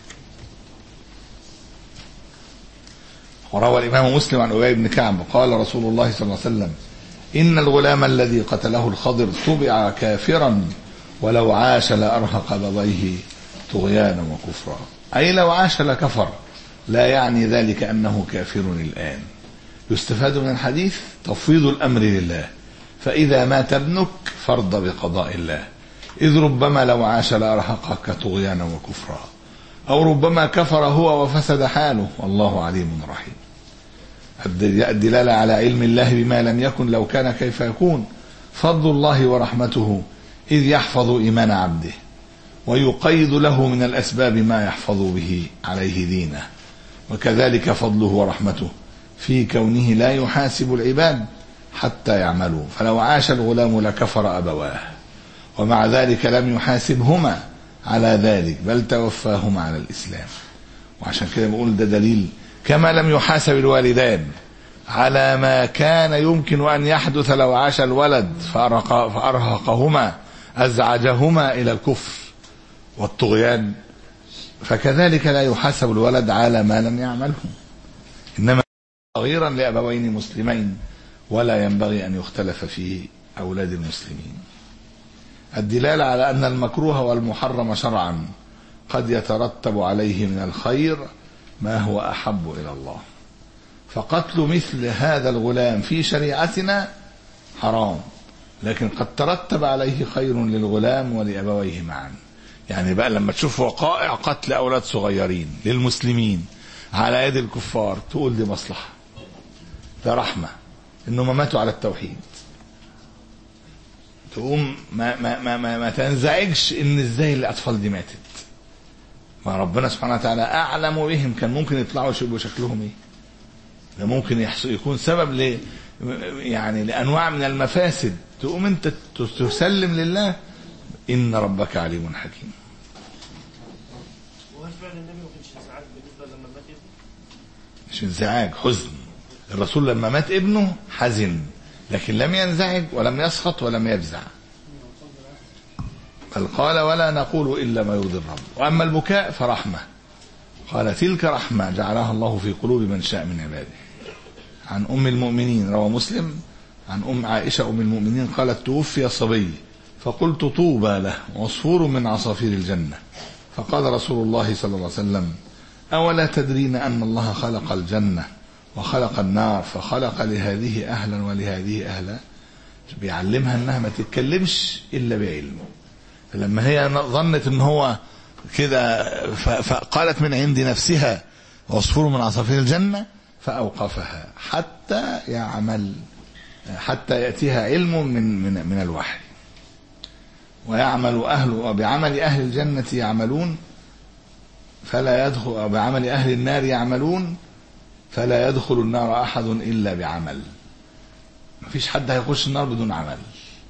وروى الإمام مسلم عن أبي بن كعب قال رسول الله صلى الله عليه وسلم إن الغلام الذي قتله الخضر طبع كافرا ولو عاش لأرهق بابيه طغيانا وكفرا أي لو عاش لكفر لا يعني ذلك أنه كافر الآن يستفاد من الحديث تفويض الأمر لله فإذا مات ابنك فارض بقضاء الله إذ ربما لو عاش لأرهقك طغيانا وكفرا أو ربما كفر هو وفسد حاله والله عليم رحيم الدلالة على علم الله بما لم يكن لو كان كيف يكون فضل الله ورحمته إذ يحفظ إيمان عبده ويقيد له من الأسباب ما يحفظ به عليه دينه وكذلك فضله ورحمته في كونه لا يحاسب العباد حتى يعملوا فلو عاش الغلام لكفر أبواه ومع ذلك لم يحاسبهما على ذلك بل توفاهما على الإسلام وعشان كده بقول ده دليل كما لم يحاسب الوالدان على ما كان يمكن أن يحدث لو عاش الولد فأرهق فأرهقهما أزعجهما إلى الكفر والطغيان فكذلك لا يحاسب الولد على ما لم يعمله إنما صغيرا لأبوين مسلمين ولا ينبغي أن يختلف في أولاد المسلمين الدلالة على أن المكروه والمحرم شرعا قد يترتب عليه من الخير ما هو أحب إلى الله فقتل مثل هذا الغلام في شريعتنا حرام لكن قد ترتب عليه خير للغلام ولأبويه معا يعني بقى لما تشوف وقائع قتل أولاد صغيرين للمسلمين على يد الكفار تقول دي مصلحة ده رحمة إنهم ماتوا على التوحيد تقوم ما ما ما ما, ما تنزعجش ان ازاي الاطفال دي ماتت ما ربنا سبحانه وتعالى اعلم بهم كان ممكن يطلعوا يبقوا شكلهم ايه ده ممكن يحصل يكون سبب ل يعني لانواع من المفاسد تقوم انت تسلم لله ان ربك عليم حكيم وهل فعلا النبي ما كانش انزعاج بالنسبه لما مات ابنه؟ مش انزعاج حزن الرسول لما مات ابنه حزن لكن لم ينزعج ولم يسخط ولم يفزع بل قال ولا نقول إلا ما يرضي الرب وأما البكاء فرحمة قال تلك رحمة جعلها الله في قلوب من شاء من عباده عن أم المؤمنين روى مسلم عن أم عائشة أم المؤمنين قالت توفي صبي فقلت طوبى له عصفور من عصافير الجنة فقال رسول الله صلى الله عليه وسلم أولا تدرين أن الله خلق الجنة وخلق النار فخلق لهذه أهلا ولهذه أهلا بيعلمها أنها ما تتكلمش إلا بعلم فلما هي ظنت أن هو كده فقالت من عند نفسها عصفور من عصافير الجنة فأوقفها حتى يعمل حتى يأتيها علم من من من الوحي ويعمل أهل وبعمل أهل الجنة يعملون فلا يدخل بعمل أهل النار يعملون فلا يدخل النار أحد إلا بعمل مفيش حد هيخش النار بدون عمل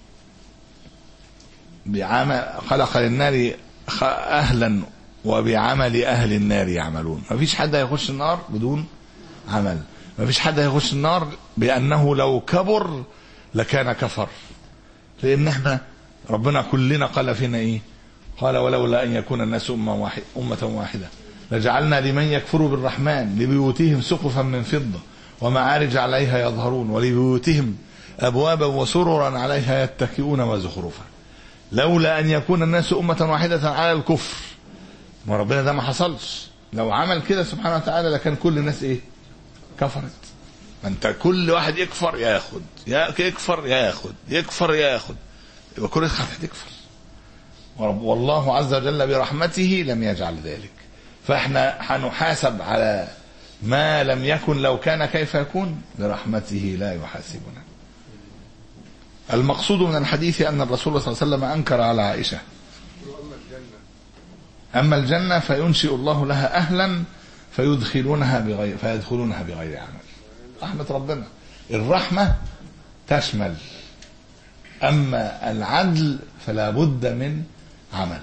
بعمل خلق للنار أهلا وبعمل أهل النار يعملون مفيش حد هيخش النار بدون عمل مفيش حد هيخش النار بأنه لو كبر لكان كفر لأن احنا ربنا كلنا قال فينا ايه قال ولولا أن يكون الناس أمة واحدة, أمة واحدة لجعلنا لمن يكفر بالرحمن لبيوتهم سقفا من فضة ومعارج عليها يظهرون ولبيوتهم أبوابا وسررا عليها يتكئون وزخرفا لولا أن يكون الناس أمة واحدة على الكفر ما ربنا ده ما حصلش لو عمل كده سبحانه وتعالى لكان كل الناس ايه كفرت ما انت كل واحد يكفر ياخد يكفر ياخد يكفر ياخد يبقى كل الناس هتكفر والله عز وجل برحمته لم يجعل ذلك فاحنا هنحاسب على ما لم يكن لو كان كيف يكون برحمته لا يحاسبنا المقصود من الحديث أن الرسول صلى الله عليه وسلم أنكر على عائشة أما الجنة فينشئ الله لها أهلا فيدخلونها بغير فيدخلونها بغير عمل رحمة ربنا الرحمة تشمل أما العدل فلا بد من عمل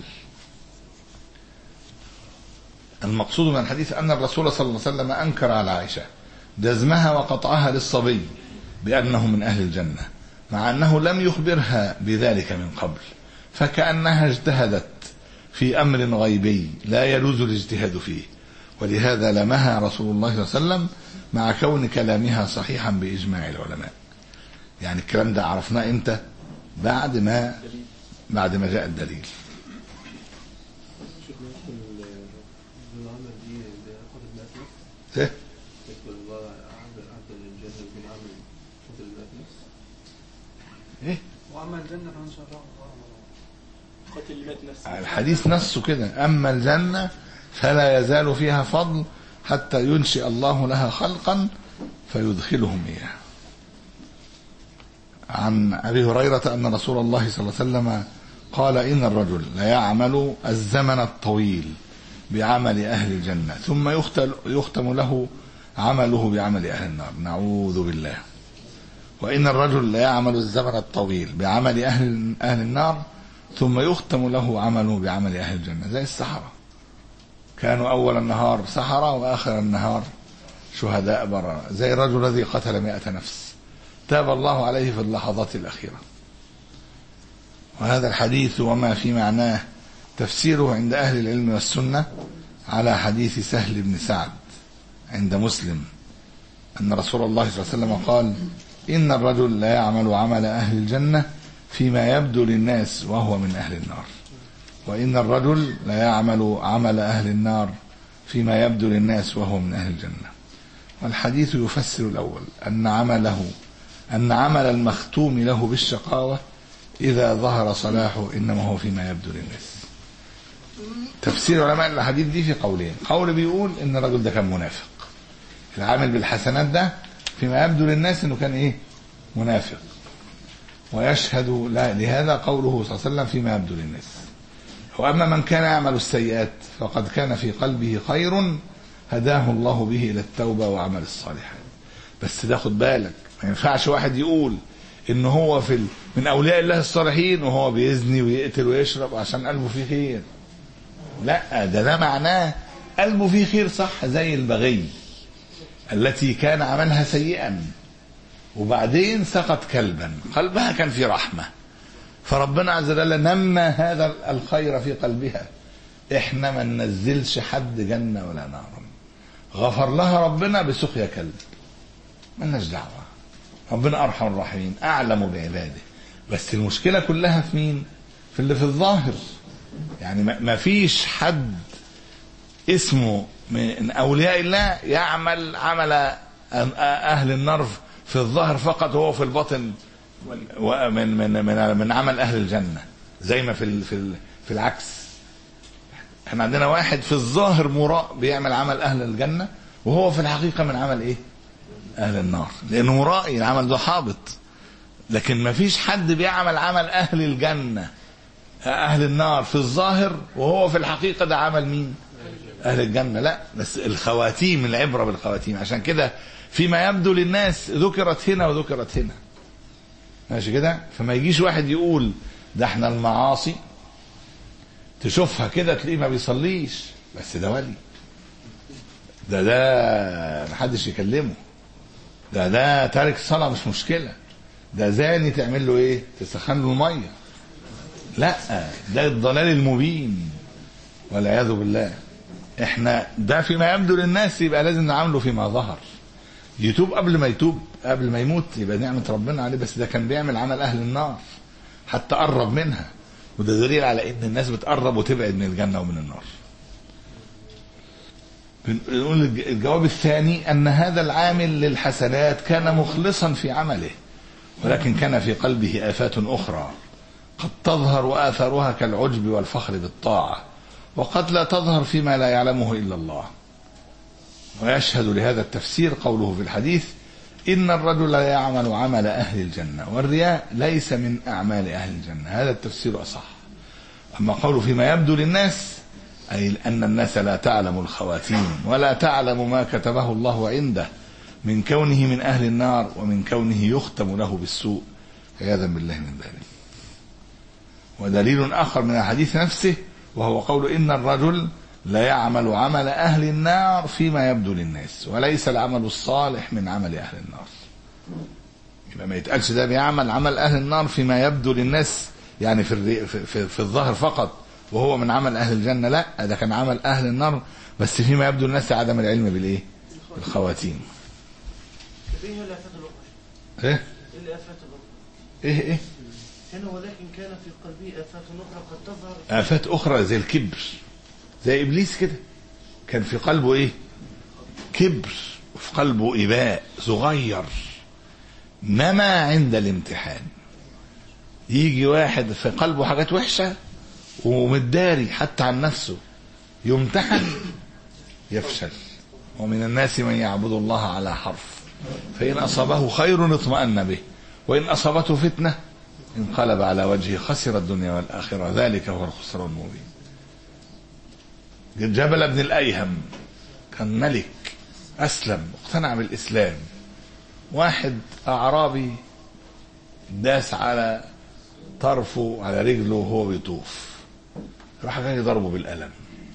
المقصود من الحديث أن الرسول صلى الله عليه وسلم أنكر على عائشة جزمها وقطعها للصبي بأنه من أهل الجنة مع أنه لم يخبرها بذلك من قبل فكأنها اجتهدت في أمر غيبي لا يجوز الاجتهاد فيه ولهذا لمها رسول الله صلى الله عليه وسلم مع كون كلامها صحيحا بإجماع العلماء يعني الكلام ده عرفناه امتى بعد ما بعد ما جاء الدليل شوف يدخل العمل دي بياخد المئة نفس ايه يدخل الله عبد عبد الجنة يكون عامل قتل المئة نفس ايه وأما الجنة فإن شاء الله قتل اللي مات نفسه الحديث نفسه كده أما الجنة فلا يزال فيها فضل حتى ينشئ الله لها خلقا فيدخلهم إياها عن أبي هريرة أن رسول الله صلى الله عليه وسلم قال إن الرجل ليعمل الزمن الطويل بعمل أهل الجنة ثم يختل يختم له عمله بعمل أهل النار نعوذ بالله وإن الرجل ليعمل الزمن الطويل بعمل أهل أهل النار ثم يختم له عمله بعمل أهل الجنة زي السحرة كانوا أول النهار سحرة وآخر النهار شهداء بررة زي الرجل الذي قتل مئة نفس تاب الله عليه في اللحظات الأخيرة وهذا الحديث وما في معناه تفسيره عند أهل العلم والسنة على حديث سهل بن سعد عند مسلم أن رسول الله صلى الله عليه وسلم قال إن الرجل لا يعمل عمل أهل الجنة فيما يبدو للناس وهو من أهل النار وإن الرجل لا يعمل عمل أهل النار فيما يبدو للناس وهو من أهل الجنة والحديث يفسر الأول أن عمله أن عمل المختوم له بالشقاوة إذا ظهر صلاحه إنما هو فيما يبدو للناس تفسير علماء الحديث دي في قولين قول بيقول إن الرجل ده كان منافق العامل بالحسنات ده فيما يبدو للناس إنه كان إيه منافق ويشهد لا لهذا قوله صلى الله عليه وسلم فيما يبدو للناس وأما من كان يعمل السيئات فقد كان في قلبه خير هداه الله به إلى التوبة وعمل الصالحات بس ده خد بالك ما ينفعش واحد يقول ان هو في ال... من اولياء الله الصالحين وهو بيزني ويقتل ويشرب عشان قلبه فيه خير لا ده ده معناه قلبه فيه خير صح زي البغي التي كان عملها سيئا وبعدين سقط كلبا قلبها كان في رحمة فربنا عز وجل نمى هذا الخير في قلبها احنا ما ننزلش حد جنة ولا نار غفر لها ربنا بسقيا كلب ملناش دعوة ربنا أرحم الراحمين أعلم بعباده بس المشكلة كلها في مين في اللي في الظاهر يعني ما فيش حد اسمه من أولياء الله يعمل عمل أهل النار في الظاهر فقط وهو في الباطن من من من من عمل أهل الجنة زي ما في في في العكس احنا عندنا واحد في الظاهر مراء بيعمل عمل أهل الجنة وهو في الحقيقة من عمل إيه؟ أهل النار لأنه مرائي العمل ده حابط لكن ما فيش حد بيعمل عمل أهل الجنة أهل النار في الظاهر وهو في الحقيقة ده عمل مين أهل الجنة لا بس الخواتيم العبرة بالخواتيم عشان كده فيما يبدو للناس ذكرت هنا وذكرت هنا ماشي كده فما يجيش واحد يقول ده احنا المعاصي تشوفها كده تلاقيه ما بيصليش بس ده ولي ده ده محدش يكلمه ده ده تارك الصلاة مش مشكلة ده زاني تعمل له ايه تسخن له المية لا ده الضلال المبين والعياذ بالله احنا ده فيما يبدو للناس يبقى لازم نعامله فيما ظهر يتوب قبل ما يتوب قبل ما يموت يبقى نعمة ربنا عليه بس ده كان بيعمل عمل أهل النار حتى قرب منها وده دليل على ان الناس بتقرب وتبعد من الجنة ومن النار بنقول الجواب الثاني أن هذا العامل للحسنات كان مخلصا في عمله ولكن كان في قلبه آفات أخرى قد تظهر وآثارها كالعجب والفخر بالطاعة وقد لا تظهر فيما لا يعلمه إلا الله ويشهد لهذا التفسير قوله في الحديث إن الرجل لا يعمل عمل أهل الجنة والرياء ليس من أعمال أهل الجنة هذا التفسير أصح أما قوله فيما يبدو للناس أي أن الناس لا تعلم الخواتيم ولا تعلم ما كتبه الله عنده من كونه من أهل النار ومن كونه يختم له بالسوء عياذا بالله من ذلك ودليل آخر من الحديث نفسه وهو قول إن الرجل لا يعمل عمل أهل النار فيما يبدو للناس وليس العمل الصالح من عمل أهل النار يبقى ما يتقالش ده بيعمل عمل أهل النار فيما يبدو للناس يعني في, في, في, في الظاهر فقط وهو من عمل أهل الجنة لا ده كان عمل أهل النار بس فيما يبدو للناس عدم العلم بالإيه بالخواتيم ايه الافات الاخرى إيه ايه الافات الاخرى إيه إيه هنا ولكن كان في قلبه افات اخرى قد تظهر آفات أخرى زي الكبر زي إبليس كده كان في قلبه إيه كبر وفي قلبه إباء صغير نما عند الامتحان يجي واحد في قلبه حاجات وحشة ومتداري حتى عن نفسه يمتحن يفشل ومن الناس من يعبد الله على حرف فإن أصابه خير اطمأن به وإن أصابته فتنة انقلب على وجهه خسر الدنيا والآخرة ذلك هو الخسران المبين جبل بن الأيهم كان ملك أسلم اقتنع بالإسلام واحد أعرابي داس على طرفه على رجله وهو بيطوف راح جاي ضربه بالقلم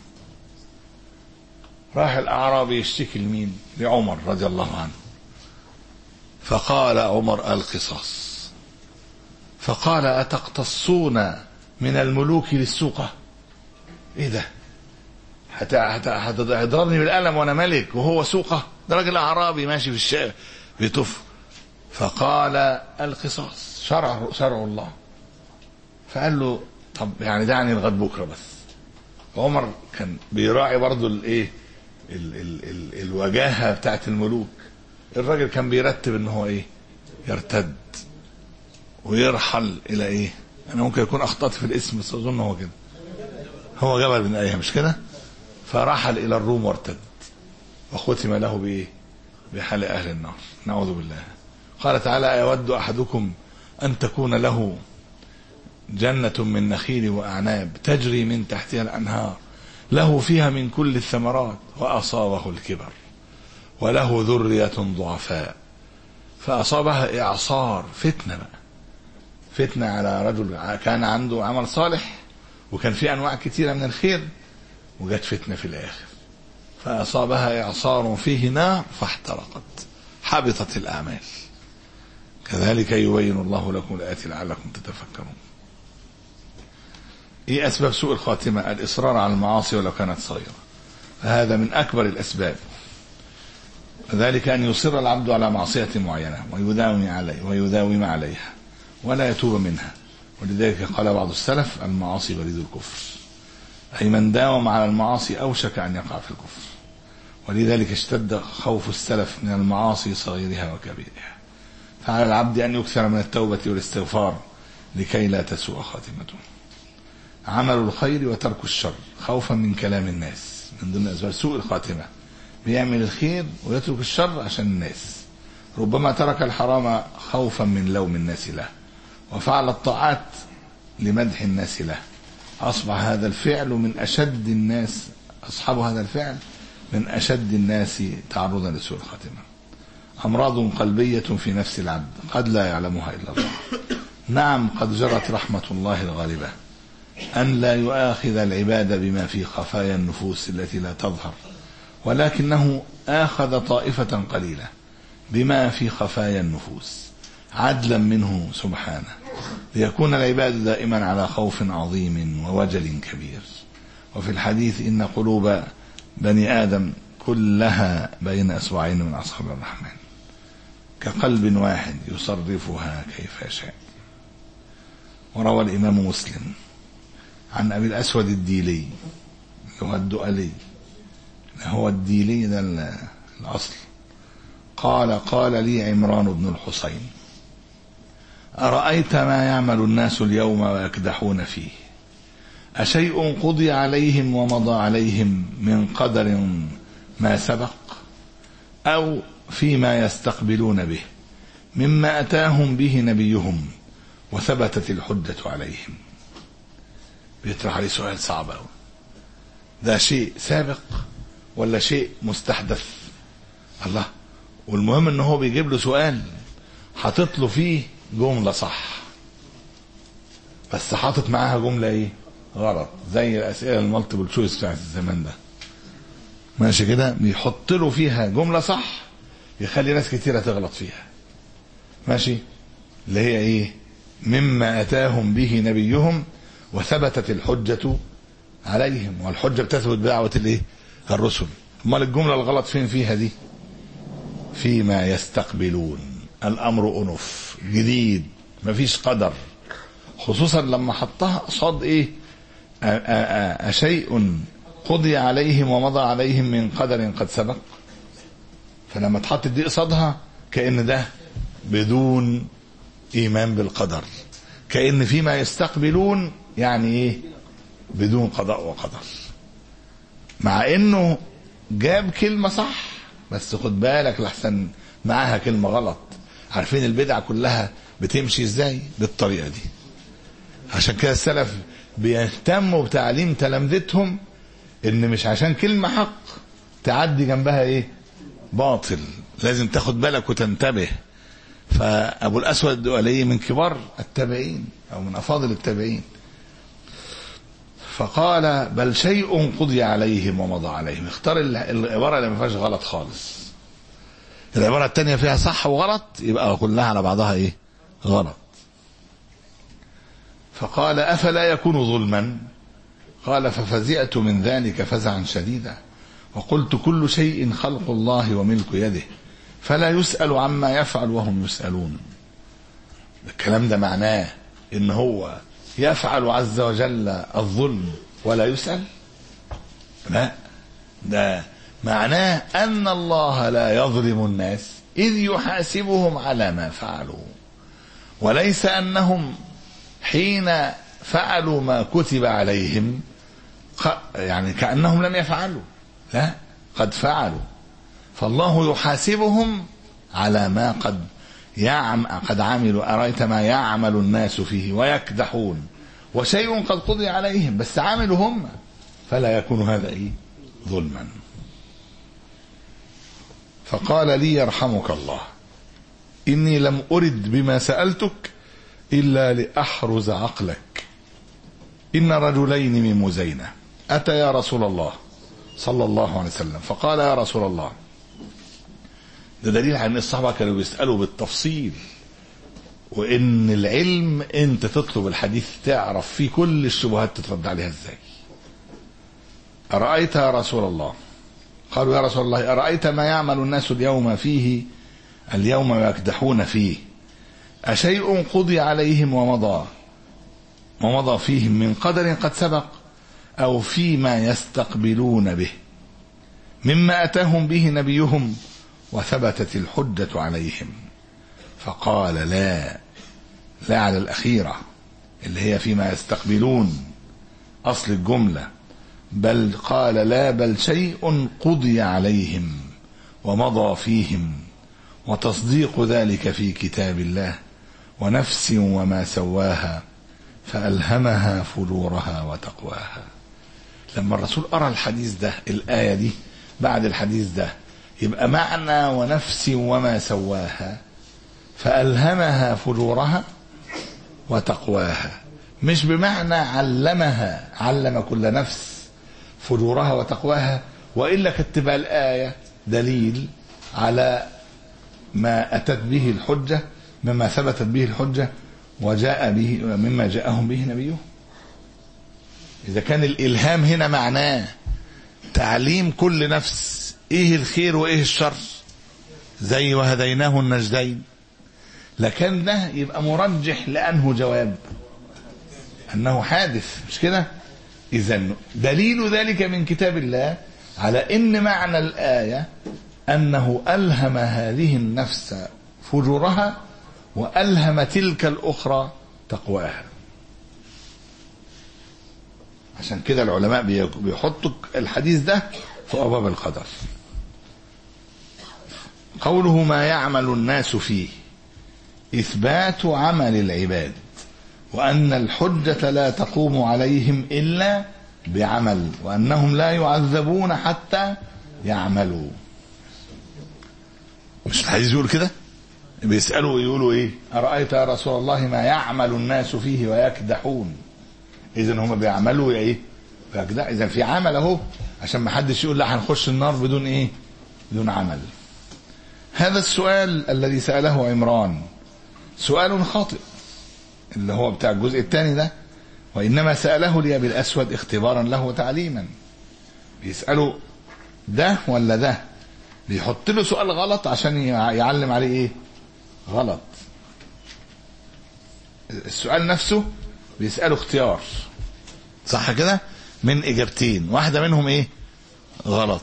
راح الأعرابي يشتكي لمين لعمر رضي الله عنه فقال عمر القصاص فقال أتقتصون من الملوك للسوقة ايه ده هت- هت- هتضرني بالقلم وانا ملك وهو سوقه ده راجل اعرابي ماشي في الشارع بيطف فقال القصاص شرع شرع الله فقال له طب يعني دعني لغايه بكره بس عمر كان بيراعي برضو الايه ال ال ال الوجاهه بتاعت الملوك الراجل كان بيرتب ان هو ايه يرتد ويرحل الى ايه انا ممكن يكون اخطات في الاسم بس اظن هو كده هو جبل بن ايهم مش كده فرحل الى الروم وارتد وختم له بايه بحال اهل النار نعوذ بالله قال تعالى ايود احدكم ان تكون له جنة من نخيل وأعناب تجري من تحتها الأنهار له فيها من كل الثمرات وأصابه الكبر وله ذرية ضعفاء فأصابها إعصار فتنة بقى فتنة على رجل كان عنده عمل صالح وكان في أنواع كثيرة من الخير وجت فتنة في الآخر فأصابها إعصار فيه نار فاحترقت حبطت الأعمال كذلك يبين الله لكم الآيات لعلكم تتفكرون ايه اسباب سوء الخاتمه الاصرار على المعاصي ولو كانت صغيره فهذا من اكبر الاسباب ذلك ان يصر العبد على معصيه معينه ويداوم عليه ويداوم عليها ولا يتوب منها ولذلك قال بعض السلف المعاصي بريد الكفر اي من داوم على المعاصي اوشك ان يقع في الكفر ولذلك اشتد خوف السلف من المعاصي صغيرها وكبيرها فعلى العبد ان يكثر من التوبه والاستغفار لكي لا تسوء خاتمته عمل الخير وترك الشر خوفا من كلام الناس من ضمن اسباب سوء الخاتمه بيعمل الخير ويترك الشر عشان الناس ربما ترك الحرام خوفا من لوم الناس له وفعل الطاعات لمدح الناس له اصبح هذا الفعل من اشد الناس اصحاب هذا الفعل من اشد الناس تعرضا لسوء الخاتمه امراض قلبيه في نفس العبد قد لا يعلمها الا الله نعم قد جرت رحمه الله الغالبه أن لا يؤاخذ العباد بما في خفايا النفوس التي لا تظهر ولكنه آخذ طائفة قليلة بما في خفايا النفوس عدلا منه سبحانه ليكون العباد دائما على خوف عظيم ووجل كبير وفي الحديث إن قلوب بني آدم كلها بين أسبوعين من أصحاب الرحمن كقلب واحد يصرفها كيف يشاء وروى الإمام مسلم عن ابي الاسود الديلي اللي هو الدؤلي هو الديلي ده ال- الاصل قال قال لي عمران بن الحصين ارايت ما يعمل الناس اليوم ويكدحون فيه اشيء قضي عليهم ومضى عليهم من قدر ما سبق او فيما يستقبلون به مما اتاهم به نبيهم وثبتت الحجه عليهم بيطرح عليه سؤال صعب قوي ده شيء سابق ولا شيء مستحدث الله والمهم ان هو بيجيب له سؤال حاطط له فيه جمله صح بس حاطط معاها جمله ايه غلط زي الاسئله المالتيبل تشويس بتاعت الزمان ده ماشي كده بيحط له فيها جمله صح يخلي ناس كتيره تغلط فيها ماشي اللي هي ايه مما اتاهم به نبيهم وثبتت الحجة عليهم والحجة بتثبت بدعوة الايه الرسل امال الجملة الغلط فين فيها دي فيما يستقبلون الامر انف جديد مفيش قدر خصوصا لما حطها قصاد ايه أ- أ- أ- أشيء قضي عليهم ومضى عليهم من قدر قد سبق فلما اتحطت دي قصادها كأن ده بدون إيمان بالقدر كأن فيما يستقبلون يعني إيه بدون قضاء وقدر مع انه جاب كلمة صح بس خد بالك لحسن معاها كلمة غلط عارفين البدع كلها بتمشي ازاي بالطريقة دي عشان كده السلف بيهتموا بتعليم تلامذتهم ان مش عشان كلمة حق تعدي جنبها ايه باطل لازم تاخد بالك وتنتبه فابو الاسود الدؤلي من كبار التابعين او من افاضل التابعين فقال بل شيء قضي عليهم ومضى عليهم اختار ال- العباره اللي ما فيهاش غلط خالص العباره الثانيه فيها صح وغلط يبقى كلها على بعضها ايه غلط فقال افلا يكون ظلما قال ففزعت من ذلك فزعا شديدا وقلت كل شيء خلق الله وملك يده فلا يسأل عما يفعل وهم يسألون الكلام ده معناه ان هو يفعل عز وجل الظلم ولا يسأل لا ده معناه ان الله لا يظلم الناس اذ يحاسبهم على ما فعلوا وليس انهم حين فعلوا ما كتب عليهم خ- يعني كانهم لم يفعلوا لا قد فعلوا فالله يحاسبهم على ما قد يعم قد عملوا أرأيت ما يعمل الناس فيه ويكدحون وشيء قد قضي عليهم بس عملوا هم فلا يكون هذا إيه ظلما فقال لي يرحمك الله إني لم أرد بما سألتك إلا لأحرز عقلك إن رجلين من مزينة أتى رسول الله صلى الله عليه وسلم فقال يا رسول الله ده دليل على ان الصحابه كانوا بيسالوا بالتفصيل وان العلم انت تطلب الحديث تعرف فيه كل الشبهات تترد عليها ازاي ارايت يا رسول الله قالوا يا رسول الله ارايت ما يعمل الناس اليوم فيه اليوم يكدحون فيه اشيء قضي عليهم ومضى ومضى فيهم من قدر قد سبق او فيما يستقبلون به مما اتاهم به نبيهم وثبتت الحجة عليهم فقال لا لا على الأخيرة اللي هي فيما يستقبلون أصل الجملة بل قال لا بل شيء قضي عليهم ومضى فيهم وتصديق ذلك في كتاب الله ونفس وما سواها فألهمها فجورها وتقواها لما الرسول أرى الحديث ده الآية دي بعد الحديث ده يبقى معنى ونفس وما سواها فألهمها فجورها وتقواها مش بمعنى علمها علم كل نفس فجورها وتقواها وإلا كانت تبقى الآية دليل على ما أتت به الحجة مما ثبتت به الحجة وجاء به مما جاءهم به نبيه إذا كان الإلهام هنا معناه تعليم كل نفس ايه الخير وايه الشر زي وهديناه النجدين لكن ده يبقى مرجح لانه جواب انه حادث مش كده اذا دليل ذلك من كتاب الله على ان معنى الايه انه الهم هذه النفس فجورها والهم تلك الاخرى تقواها عشان كده العلماء بيحطوا الحديث ده في ابواب القدر قوله ما يعمل الناس فيه اثبات عمل العباد وان الحجه لا تقوم عليهم الا بعمل وانهم لا يعذبون حتى يعملوا مش الحديث يقول كده بيسالوا يقولوا ايه ارايت يا رسول الله ما يعمل الناس فيه ويكدحون اذا هم بيعملوا ايه بيكدح اذا في عمل اهو عشان ما حدش يقول لا هنخش النار بدون ايه بدون عمل هذا السؤال الذي سأله عمران سؤال خاطئ اللي هو بتاع الجزء الثاني ده وإنما سأله لأبي الأسود اختبارا له وتعليما بيسأله ده ولا ده بيحط له سؤال غلط عشان يعلم عليه ايه غلط السؤال نفسه بيسأله اختيار صح كده من اجابتين واحدة منهم ايه غلط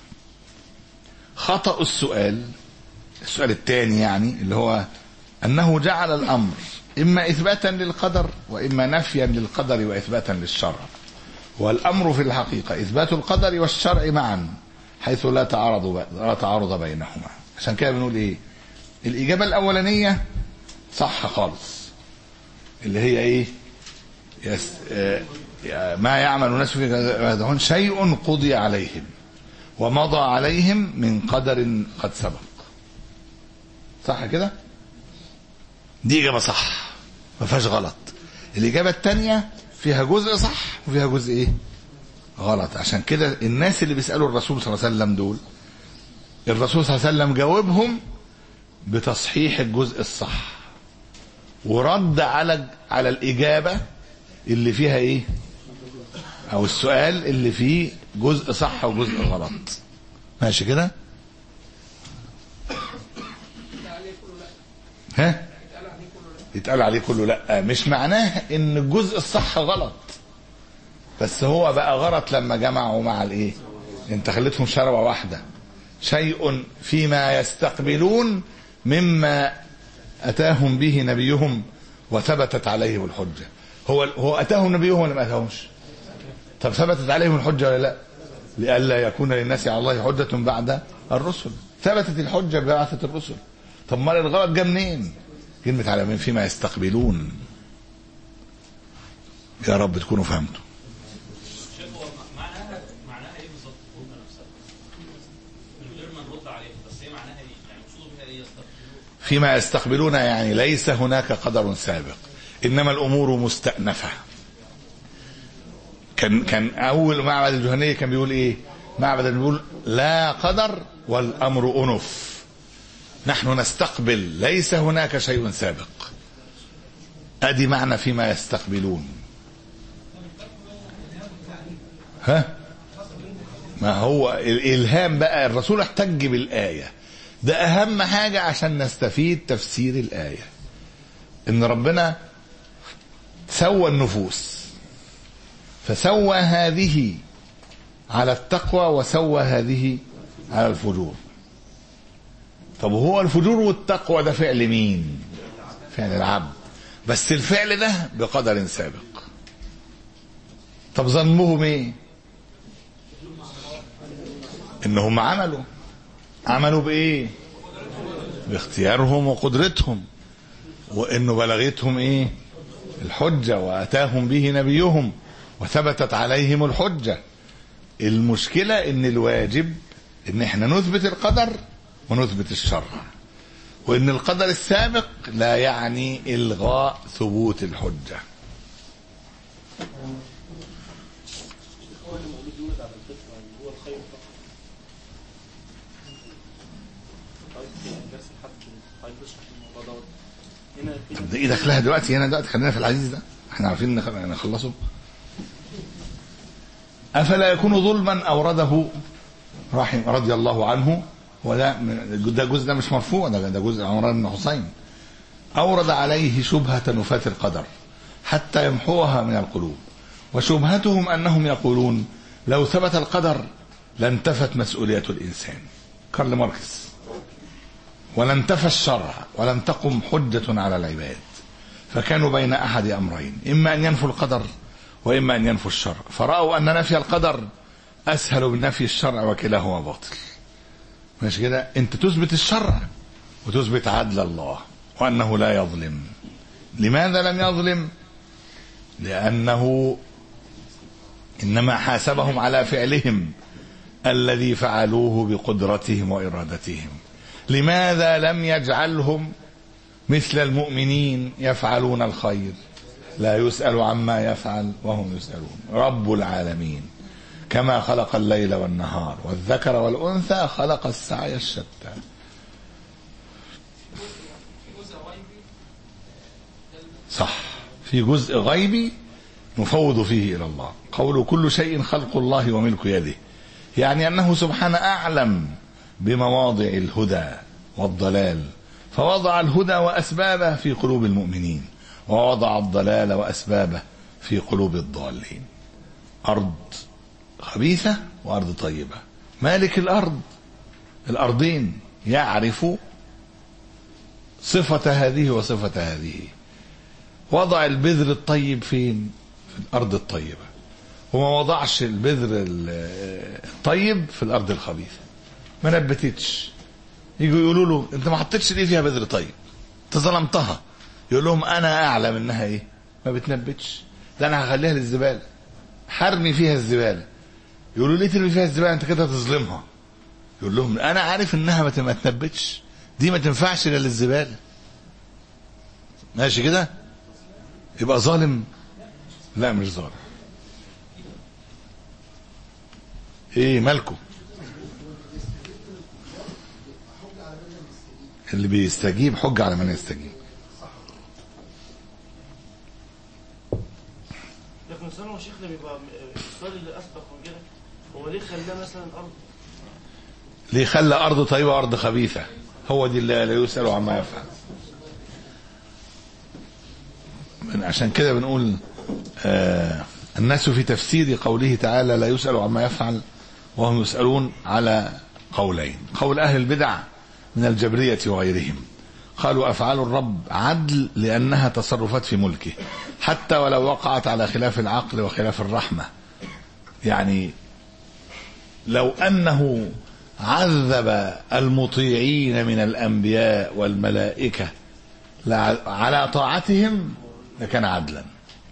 خطأ السؤال السؤال الثاني يعني اللي هو أنه جعل الأمر إما إثباتا للقدر وإما نفيا للقدر وإثباتا للشرع والأمر في الحقيقة إثبات القدر والشرع معا حيث لا تعارض لا تعارض بينهما عشان كده بنقول إيه الإجابة الأولانية صح خالص اللي هي إيه يس آه ما يعمل الناس في هذا شيء قضي عليهم ومضى عليهم من قدر قد سبق صح كده دي إجابة صح ما فيهاش غلط الإجابة الثانية فيها جزء صح وفيها جزء إيه غلط عشان كده الناس اللي بيسألوا الرسول صلى الله عليه وسلم دول الرسول صلى الله عليه وسلم جاوبهم بتصحيح الجزء الصح ورد على على الإجابة اللي فيها إيه أو السؤال اللي فيه جزء صح وجزء غلط ماشي كده ها يتقال عليه كله لا مش معناه ان الجزء الصح غلط بس هو بقى غلط لما جمعوا مع الايه انت خليتهم شربة واحدة شيء فيما يستقبلون مما اتاهم به نبيهم وثبتت عليهم الحجة هو هو اتاهم نبيهم ولا ما اتاهمش طب ثبتت عليهم الحجة ولا لا لئلا يكون للناس على الله حجة بعد الرسل ثبتت الحجة ببعثة الرسل طب ما الغلط جه منين كلمة على من فيما يستقبلون يا رب تكونوا فهمتوا شايف هو معناها معناها ايه بالظبط الجمله نفسها؟ من غير ما نرد عليها بس هي معناها ايه؟ يعني مقصود بها ايه يستقبلون؟ فيما يستقبلون يعني ليس هناك قدر سابق انما الامور مستأنفة كان كان اول معبد الجهنية كان بيقول ايه معبد بيقول لا قدر والامر انف نحن نستقبل ليس هناك شيء سابق ادي معنى فيما يستقبلون ها ما هو الالهام بقى الرسول احتج بالايه ده اهم حاجه عشان نستفيد تفسير الايه ان ربنا سوى النفوس فسوى هذه على التقوى وسوى هذه على الفجور طب هو الفجور والتقوى ده فعل مين فعل العبد بس الفعل ده بقدر سابق طب ذنبهم ايه انهم عملوا عملوا بايه باختيارهم وقدرتهم وانه بلغتهم ايه الحجة واتاهم به نبيهم وثبتت عليهم الحجة المشكلة ان الواجب ان احنا نثبت القدر ونثبت الشرع وان القدر السابق لا يعني الغاء ثبوت الحجه هو اللي موجود يولد على الفطرة اللي هو الخير فقط طيب درس الحد طيب اشرح الموضوع دوت هنا في طب ده ايه دخلها دلوقتي هنا دلوقتي خلينا في الحديث ده احنا عارفين نخ- نخلصه افلا يكون ظلما اورده رحم رضي الله عنه وده من- ده جزء ده مش مرفوع ده ده جزء عمران بن حسين اورد عليه شبهه نفاة القدر حتى يمحوها من القلوب وشبهتهم انهم يقولون لو ثبت القدر لانتفت مسؤوليه الانسان كارل ماركس ولن تفى الشرع ولم تقم حجة على العباد فكانوا بين أحد أمرين إما أن ينفوا القدر وإما أن ينفوا الشرع فرأوا أن نفي القدر أسهل من نفي الشرع وكلاهما باطل ماشي كده أنت تثبت الشرع وتثبت عدل الله وأنه لا يظلم لماذا لم يظلم لأنه إنما حاسبهم على فعلهم الذي فعلوه بقدرتهم وإرادتهم لماذا لم يجعلهم مثل المؤمنين يفعلون الخير لا يسأل عما يفعل وهم يسألون رب العالمين كما خلق الليل والنهار والذكر والأنثى خلق السعي الشتى صح في جزء غيبي نفوض فيه إلى الله قول كل شيء خلق الله وملك يده يعني أنه سبحانه أعلم بمواضع الهدى والضلال فوضع الهدى وأسبابه في قلوب المؤمنين ووضع الضلال وأسبابه في قلوب الضالين أرض خبيثة وأرض طيبة مالك الأرض الأرضين يعرف صفة هذه وصفة هذه وضع البذر الطيب فين في الأرض الطيبة وما وضعش البذر ال- الطيب في الارض الخبيثه ما نبتتش يجوا يقولوا له انت ما حطيتش ليه فيها بذر طيب انت ظلمتها يقول لهم انا اعلم انها ايه ما بتنبتش ده انا هخليها للزباله حرمي فيها الزباله يقولوا ليه ترمي فيها الزباله انت كده هتظلمها يقول لهم انا عارف انها ما ما تنبتش دي ما تنفعش الا للزباله ماشي كده يبقى ظالم لا مش ظالم ايه مالكم اللي بيستجيب حجة على من يستجيب لكن سنة وشيخنا بيبقى السؤال اللي أسبق من كده هو ليه خلاه مثلا أرض ليه خلى أرض طيبة وأرض خبيثة هو دي اللي لا يسأل عما يفعل من- عشان كده بنقول آه الناس في تفسير قوله تعالى لا يسأل عما يفعل وهم يسألون على قولين قول أهل البدع من الجبرية وغيرهم قالوا أفعال الرب عدل لأنها تصرفات في ملكه حتى ولو وقعت على خلاف العقل وخلاف الرحمة يعني لو أنه عذب المطيعين من الأنبياء والملائكة لع- على طاعتهم لكان عدلا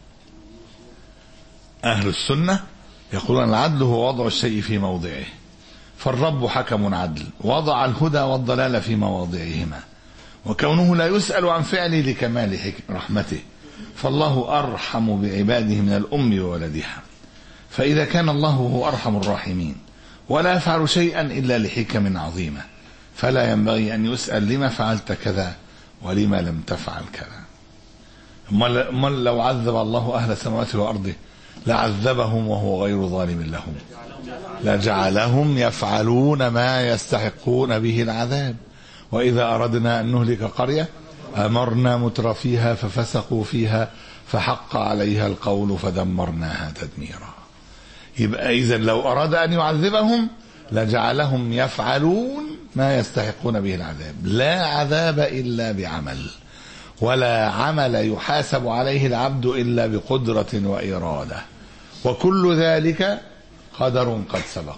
أهل السنة يقولون العدل هو وضع الشيء في موضعه فالرب حكم عدل وضع الهدى والضلال في مواضعهما وكونه لا يسأل عن فعله لكمال حك- رحمته فالله أرحم بعباده من الأم وولدها فإذا كان الله هو أرحم الراحمين ولا يفعل شيئا إلا لحكم عظيمة فلا ينبغي أن يسأل لما فعلت كذا ولما لم تفعل كذا أمال أمال لو عذب الله أهل السماوات والأرض لعذبهم وهو غير ظالم لهم لجعلهم يفعلون ما يستحقون به العذاب وإذا أردنا أن نهلك قرية أمرنا متر فيها ففسقوا فيها فحق عليها القول فدمرناها تدميرا يبقى إذا لو أراد أن يعذبهم لجعلهم يفعلون ما يستحقون به العذاب لا عذاب إلا بعمل ولا عمل يحاسب عليه العبد إلا بقدرة وإرادة وكل ذلك قدر قد سبق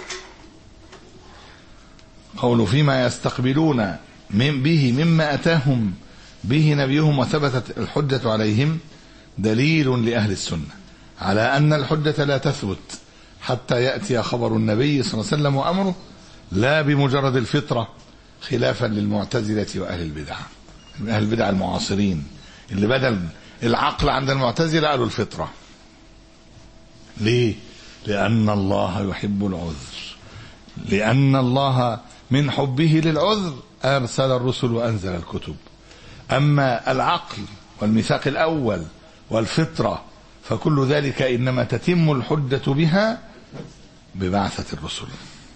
قول فيما يستقبلون من به مما أتاهم به نبيهم وثبتت الحجة عليهم دليل لأهل السنة على أن الحجة لا تثبت حتى يأتي خبر النبي صلى الله عليه وسلم وأمره لا بمجرد الفطرة خلافا للمعتزلة وأهل البدع أهل البدع المعاصرين اللي بدل العقل عند المعتزلة قالوا الفطرة ليه لأن الله يحب العذر لأن الله من حبه للعذر أرسل الرسل وأنزل الكتب أما العقل والميثاق الأول والفطرة فكل ذلك إنما تتم الحجة بها ببعثة الرسل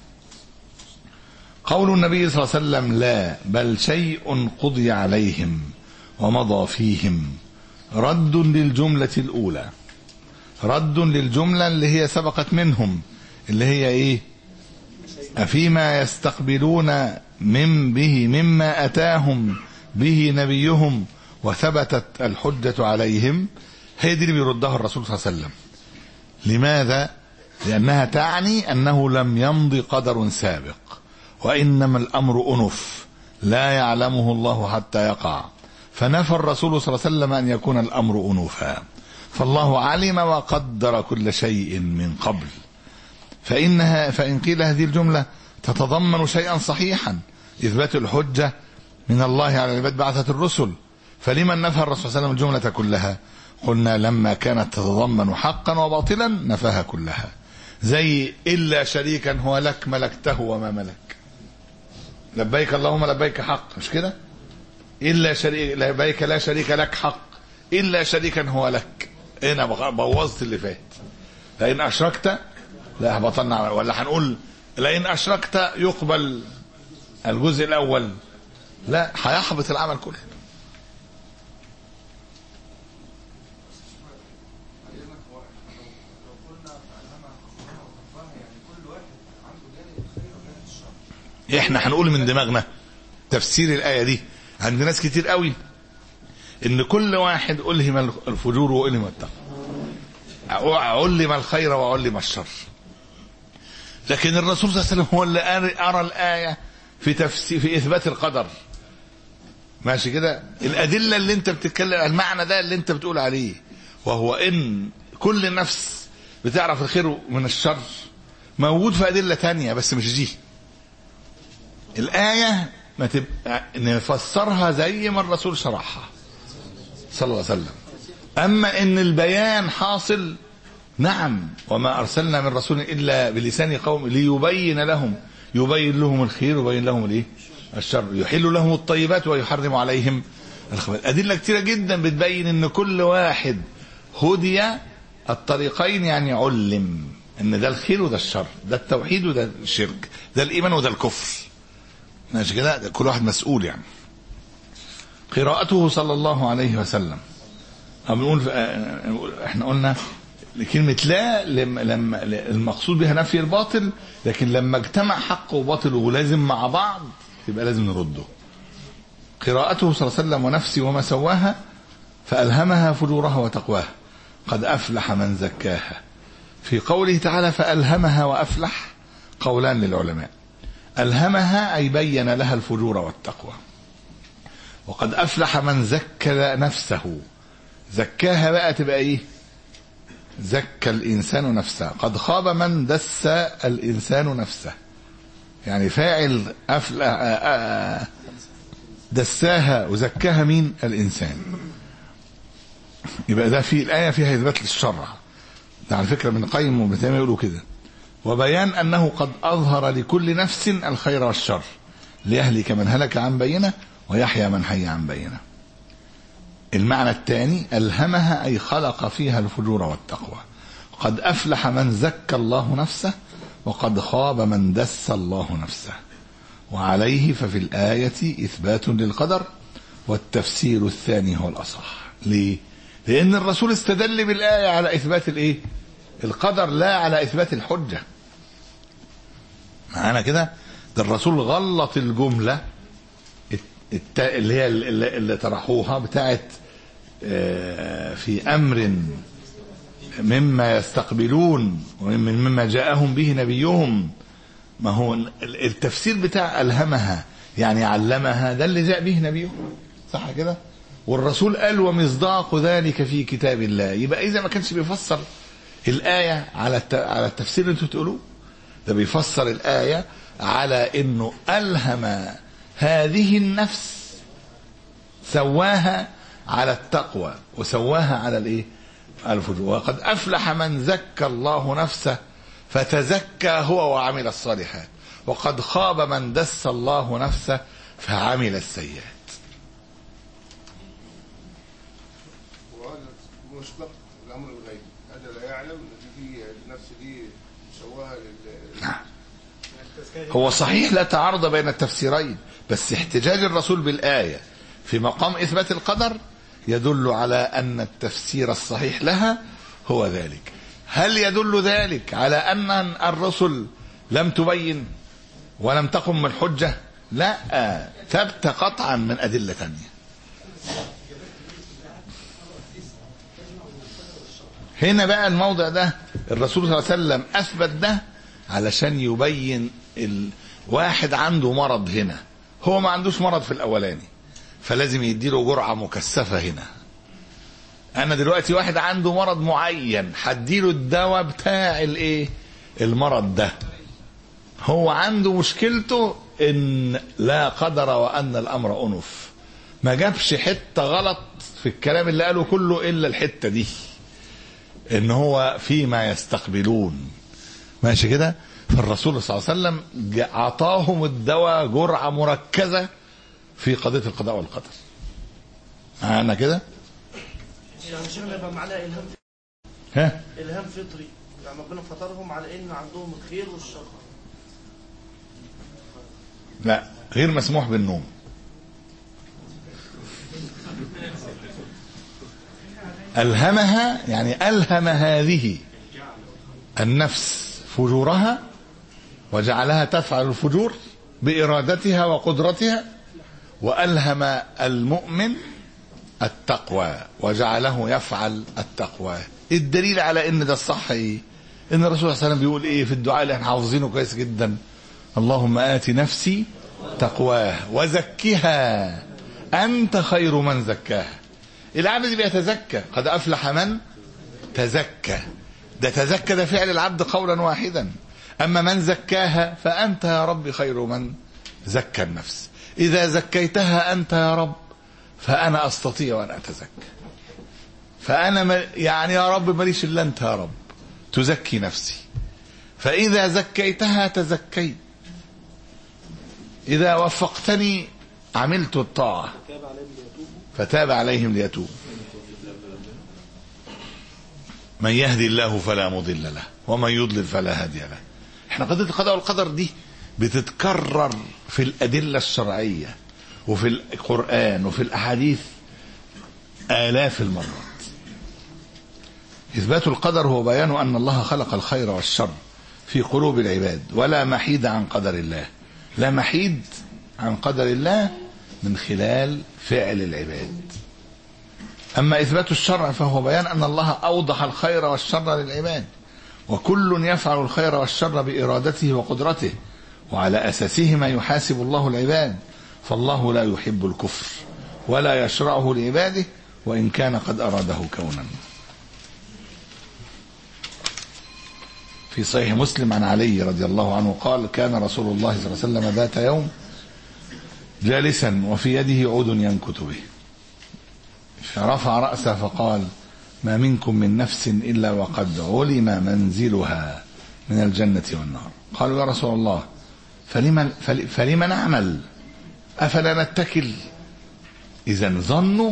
قول النبي صلى الله عليه وسلم لا بل شيء قضي عليهم ومضى فيهم رد للجملة الأولى رد للجملة اللي هي سبقت منهم اللي هي ايه أفيما يستقبلون من به مما أتاهم به نبيهم وثبتت الحجة عليهم هي دي اللي بيردها الرسول صلى الله عليه وسلم لماذا؟ لأنها تعني أنه لم يمض قدر سابق وإنما الأمر أنف لا يعلمه الله حتى يقع فنفى الرسول صلى الله عليه وسلم أن يكون الأمر أنوفا فالله علم وقدر كل شيء من قبل فإنها فإن قيل هذه الجملة تتضمن شيئا صحيحا إثبات الحجة من الله على العباد بعثة الرسل فلمن نفى الرسول صلى الله عليه وسلم الجملة كلها قلنا لما كانت تتضمن حقا وباطلا نفاها كلها زي إلا شريكا هو لك ملكته وما ملك لبيك اللهم لبيك حق مش كده إلا شريك لبيك لا شريك لك حق إلا شريكا هو لك هنا بوظت اللي فات لئن أشركت لا بطلنا ولا هنقول لئن أشركت يقبل الجزء الأول لا هيحبط العمل كله احنا هنقول من دماغنا تفسير الآية دي عند ناس كتير قوي ان كل واحد ألهم الفجور وألهم التقوى علم الخير وعلم الشر لكن الرسول صلى الله عليه وسلم هو اللي أر- أرى الآية في تفسير في إثبات القدر ماشي كده الأدلة اللي أنت بتتكلم المعنى ده اللي أنت بتقول عليه وهو إن كل نفس بتعرف الخير من الشر موجود في أدلة تانية بس مش دي الآية ما تبقى نفسرها زي ما الرسول شرحها صلى الله عليه وسلم أما إن البيان حاصل نعم وما أرسلنا من رسول إلا بلسان قوم ليبين لهم يبين لهم الخير ويبين لهم الإيه الشر يحل لهم الطيبات ويحرم عليهم الخبائث أدلة كتيرة جدا بتبين إن كل واحد هدي الطريقين يعني علم إن ده الخير وده الشر ده التوحيد وده الشرك ده الإيمان وده الكفر ماشي كده ده كل واحد مسؤول يعني قراءته صلى الله عليه وسلم أم نقول آه، احنا قلنا كلمة لا لما لما المقصود بها نفي الباطل لكن لما اجتمع حق وباطل ولازم مع بعض يبقى لازم نرده قراءته صلى الله عليه وسلم ونفسي وما سواها فألهمها فجورها وتقواها قد أفلح من زكاها في قوله تعالى فألهمها وأفلح قولان للعلماء ألهمها أي بين لها الفجور والتقوى وقد أفلح من زكى نفسه زكاها بقى تبقى إيه زكى الإنسان نفسه قد خاب من دس الإنسان نفسه يعني فاعل أفلح آه، آه، دساها وزكاها مين الإنسان يبقى ده في الآية فيها إثبات للشرع ده على فكرة من قيم وابن تيمية يقولوا كده وبيان أنه قد أظهر لكل نفس الخير والشر ليهلك من هلك عن بينه ويحيى من حي عن بينه المعنى الثاني ألهمها أي خلق فيها الفجور والتقوى قد أفلح من زكى الله نفسه وقد خاب من دس الله نفسه وعليه ففي الآية إثبات للقدر والتفسير الثاني هو الأصح ليه؟ لأن الرسول استدل بالآية على إثبات الإيه؟ القدر لا على إثبات الحجة معانا كده ده الرسول غلط الجملة الت- اللي هي اللي, اللي طرحوها بتاعت آه، في أمر مما يستقبلون ومن مما جاءهم به نبيهم ما هو ال- التفسير بتاع ألهمها يعني علمها ده اللي جاء به نبيهم صح كده والرسول قال ومصداق ذلك في كتاب الله يبقى إذا ما كانش بيفسر الآية على الت- على التفسير اللي انتوا بتقولوه ده بيفسر الآية على إنه ألهم هذه النفس سواها على التقوى وسواها على الايه الفجور وقد افلح من زكى الله نفسه فتزكى هو وعمل الصالحات وقد خاب من دس الله نفسه فعمل السيئات وهذا مشتق الامر الغيبي هذا لا يعلم ان في النفس دي سواها لل هو صحيح لا تعارض بين التفسيرين بس احتجاج الرسول بالآية في مقام إثبات القدر يدل على أن التفسير الصحيح لها هو ذلك هل يدل ذلك على أن الرسل لم تبين ولم تقم من حجة لا ثبت قطعا من أدلة تانية هنا بقى الموضع ده الرسول صلى الله عليه وسلم اثبت ده علشان يبين ال... واحد عنده مرض هنا هو ما عندوش مرض في الاولاني فلازم يديله جرعه مكثفه هنا انا دلوقتي واحد عنده مرض معين هديله الدواء بتاع الايه المرض ده هو عنده مشكلته ان لا قدر وان الامر انف ما جابش حته غلط في الكلام اللي قاله كله الا الحته دي ان هو فيما يستقبلون ماشي كده فالرسول صلى الله عليه وسلم جا- اعطاهم الدواء جرعه مركزه في قضيه القضاء والقدر معانا كده يعني شيخنا يبقى معناه الهام ها الهام فطري يعني ربنا فطرهم على ان عندهم الخير والشر لا غير مسموح بالنوم ألهمها يعني ألهم هذه النفس فجورها وجعلها تفعل الفجور بإرادتها وقدرتها وألهم المؤمن التقوى وجعله يفعل التقوى الدليل على ان ده الصح ايه ان الرسول صلى الله عليه وسلم بيقول ايه في الدعاء اللي احنا حافظينه كويس جدا اللهم آت نفسي تقواه وزكها أنت خير من زكاها العبد بيتزكى قد أفلح من تزكى ده تزكى ده فعل العبد قولا واحدا أما من زكاها فأنت يا رب خير من زكى النفس إذا زكيتها أنت يا رب فأنا أستطيع أن أتزكى فأنا م- يعني يا رب ماليش إلا أنت يا رب تزكي نفسي فإذا زكيتها تزكيت إذا وفقتني عملت الطاعة فتاب عليهم ليتوب من يهدي الله فلا مضل له ومن يضلل فلا هادي له احنا قضية القضاء والقدر دي بتتكرر في الأدلة الشرعية وفي القرآن وفي الأحاديث آلاف المرات إثبات القدر هو بيان أن الله خلق الخير والشر في قلوب العباد ولا محيد عن قدر الله لا محيد عن قدر الله من خلال فعل العباد أما إثبات الشرع فهو بيان أن الله أوضح الخير والشر للعباد وكل يفعل الخير والشر بإرادته وقدرته وعلى أساسهما يحاسب الله العباد فالله لا يحب الكفر ولا يشرعه لعباده وإن كان قد أراده كونا في صحيح مسلم عن علي رضي الله عنه قال كان رسول الله صلى الله عليه وسلم ذات يوم جالسا وفي يده عود ينكت به فرفع رأسه فقال ما منكم من نفس إلا وقد علم منزلها من الجنة والنار قالوا يا رسول الله فلما, فل- فلما نعمل أفلا نتكل إذا ظنوا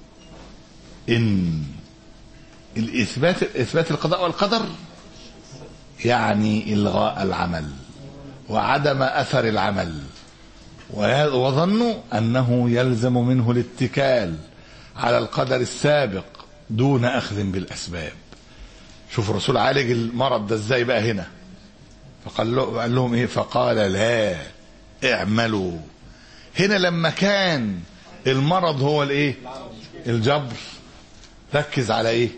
إن الإثبات إثبات القضاء والقدر يعني إلغاء العمل وعدم أثر العمل وه- وظنوا أنه يلزم منه الاتكال على القدر السابق دون أخذ بالأسباب شوف الرسول عالج المرض ده ازاي بقى هنا فقال له قال لهم ايه فقال لا اعملوا هنا لما كان المرض هو الايه الجبر ركز على ايه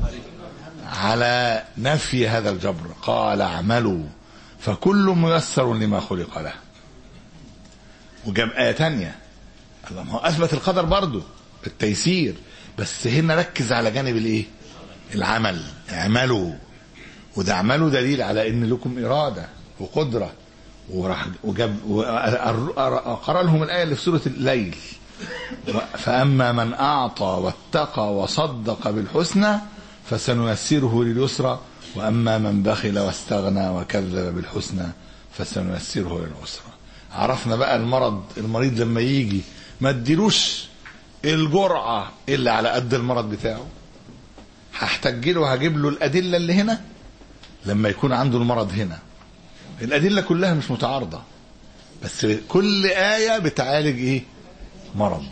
على نفي هذا الجبر قال اعملوا فكل ميسر لما خلق له وجاب آية تانية الله ما هو أثبت القدر برضه التيسير بس هنا ركز على جانب الايه العمل اعملوا وده اعملوا دليل على ان لكم إرادة وقدرة وراح وجاب وقرأ لهم الآية اللي في سورة الليل فأما من أعطى واتقى وصدق بالحسنى فسنيسره لليسرى وأما من بخل واستغنى وكذب بالحسنى فسنيسره للعسرى عرفنا بقى المرض المريض لما يجي ما اديلوش الجرعة إلا على قد المرض بتاعه هحتج له هجيب له الأدلة اللي هنا لما يكون عنده المرض هنا الأدلة كلها مش متعارضة بس كل آية بتعالج إيه مرض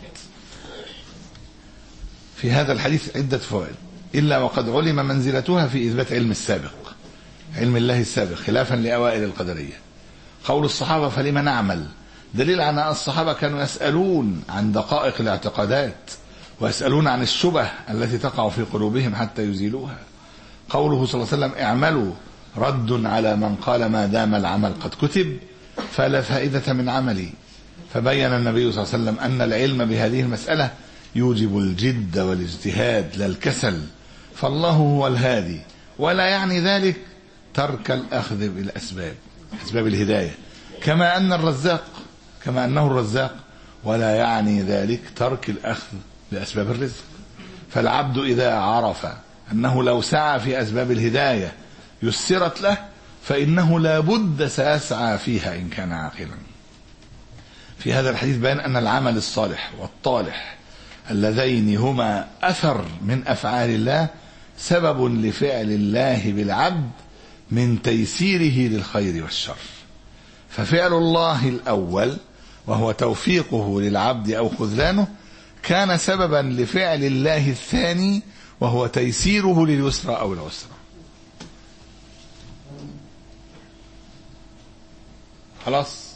في هذا الحديث عدة فوائد إلا وقد علم منزلتها في إثبات علم السابق علم الله السابق خلافا لأوائل القدرية قول الصحابة فلما نعمل دليل على أن الصحابة كانوا يسألون عن دقائق الاعتقادات ويسألون عن الشبه التي تقع في قلوبهم حتى يزيلوها قوله صلى الله عليه وسلم اعملوا رد على من قال ما دام العمل قد كتب فلا فائدة من عملي فبين النبي صلى الله عليه وسلم أن العلم بهذه المسألة يوجب الجد والاجتهاد لا الكسل فالله هو الهادي ولا يعني ذلك ترك الأخذ بالأسباب أسباب الهداية كما أن الرزاق كما أنه الرزاق ولا يعني ذلك ترك الأخذ بأسباب الرزق فالعبد إذا عرف أنه لو سعى في أسباب الهداية يسرت له فإنه لا بد سيسعى فيها إن كان عاقلا في هذا الحديث بيان أن العمل الصالح والطالح اللذين هما أثر من أفعال الله سبب لفعل الله بالعبد من تيسيره للخير والشر ففعل الله الأول وهو توفيقه للعبد أو خذلانه كان سببا لفعل الله الثاني وهو تيسيره لليسرى أو العسرى خلاص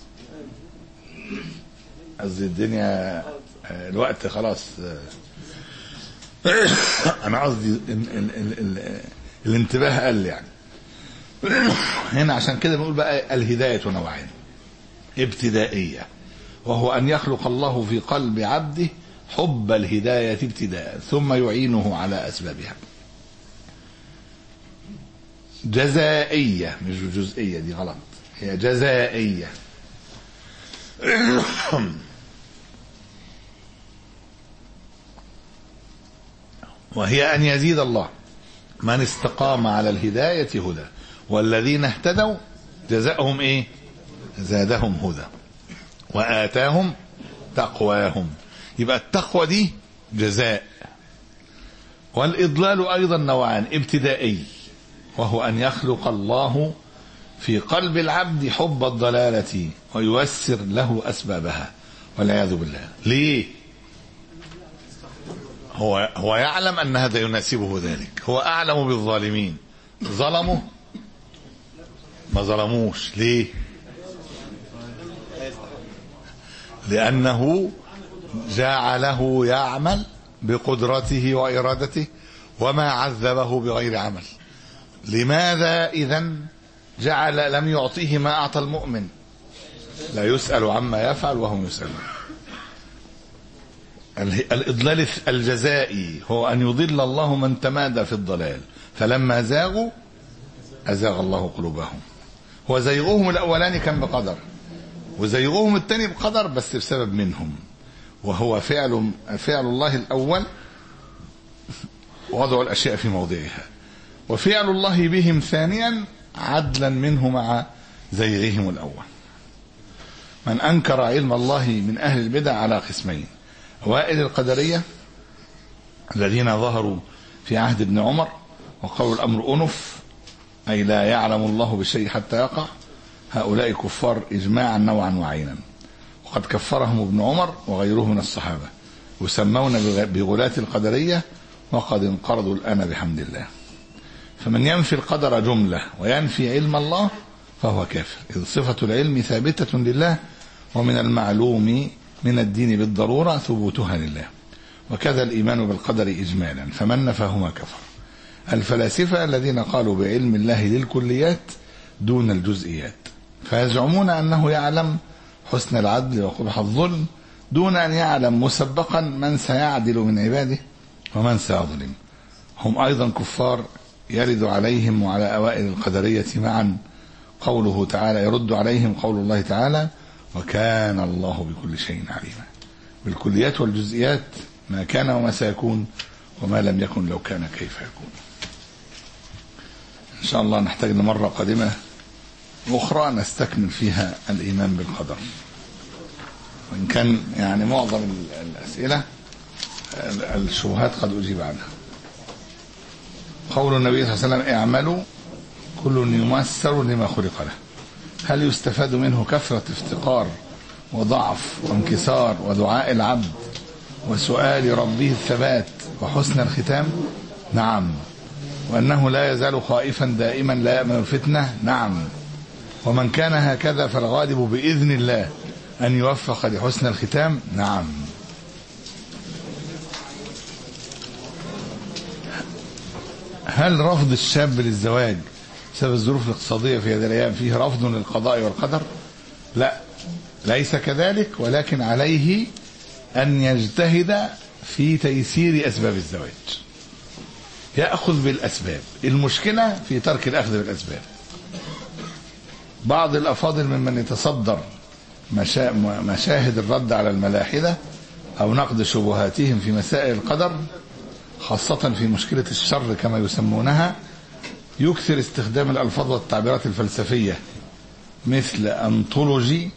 قصدي الدنيا الوقت خلاص انا قصدي ال ال ال ال الانتباه قل يعني هنا عشان كده بنقول بقى الهدايه نوعين ابتدائيه وهو ان يخلق الله في قلب عبده حب الهدايه ابتداء ثم يعينه على اسبابها جزائيه مش جزئيه دي غلط هي جزائيه وهي أن يزيد الله من استقام على الهداية هدى والذين اهتدوا جزاؤهم إيه زادهم هدى وآتاهم تقواهم يبقى التقوى دي جزاء والإضلال أيضا نوعان ابتدائي وهو أن يخلق الله في قلب العبد حب الضلالة وييسر له أسبابها والعياذ بالله ليه هو هو يعلم ان هذا يناسبه ذلك هو اعلم بالظالمين ظلموا ما ظلموش ليه لانه جعله يعمل بقدرته وارادته وما عذبه بغير عمل لماذا اذا جعل لم يعطيه ما اعطى المؤمن لا يسال عما يفعل وهم يسالون الإضلال الجزائي هو أن يضل الله من تمادى في الضلال فلما زاغوا أزاغ الله قلوبهم وزيغهم الأولاني كان بقدر وزيغهم الثاني بقدر بس بسبب منهم وهو فعل فعل الله الأول وضع الأشياء في موضعها وفعل الله بهم ثانيا عدلا منه مع زيغهم الأول من أنكر علم الله من أهل البدع على قسمين أوائل القدرية الذين ظهروا في عهد ابن عمر وقالوا الأمر أنف أي لا يعلم الله بالشيء حتى يقع هؤلاء كفار إجماعا نوعا وعينا وقد كفرهم ابن عمر وغيره من الصحابة يسمون بغلاة القدرية وقد انقرضوا الآن بحمد الله فمن ينفي القدر جملة وينفي علم الله فهو كافر إذ صفة العلم ثابتة لله ومن المعلوم من الدين بالضرورة ثبوتها لله وكذا الإيمان بالقدر إجمالا فمن نفاهما كفر الفلاسفة الذين قالوا بعلم الله للكليات دون الجزئيات فيزعمون أنه يعلم حسن العدل وقبح الظلم دون أن يعلم مسبقا من سيعدل من عباده ومن سيظلم هم أيضا كفار يرد عليهم وعلى أوائل القدرية معا قوله تعالى يرد عليهم قول الله تعالى وكان الله بكل شيء عليما بالكليات والجزئيات ما كان وما سيكون وما لم يكن لو كان كيف يكون إن شاء الله نحتاج لمرة قادمة أخرى نستكمل فيها الإيمان بالقدر وإن كان يعني معظم الأسئلة الشبهات قد أجيب عنها قول النبي صلى الله عليه وسلم اعملوا كل يمسر لما خلق له هل يستفاد منه كثرة افتقار وضعف وانكسار ودعاء العبد وسؤال ربه الثبات وحسن الختام نعم وأنه لا يزال خائفا دائما لا يأمن الفتنة نعم ومن كان هكذا فالغالب بإذن الله أن يوفق لحسن الختام نعم هل رفض الشاب للزواج بسبب الظروف الاقتصادية في هذه الأيام فيه رفض للقضاء والقدر لا ليس كذلك ولكن عليه أن يجتهد في تيسير أسباب الزواج يأخذ بالأسباب المشكلة في ترك الأخذ بالأسباب بعض الأفاضل ممن يتصدر مشا... مشاهد الرد على الملاحدة أو نقد شبهاتهم في مسائل القدر خاصة في مشكلة الشر كما يسمونها يكثر استخدام الألفاظ والتعبيرات الفلسفية مثل أنطولوجي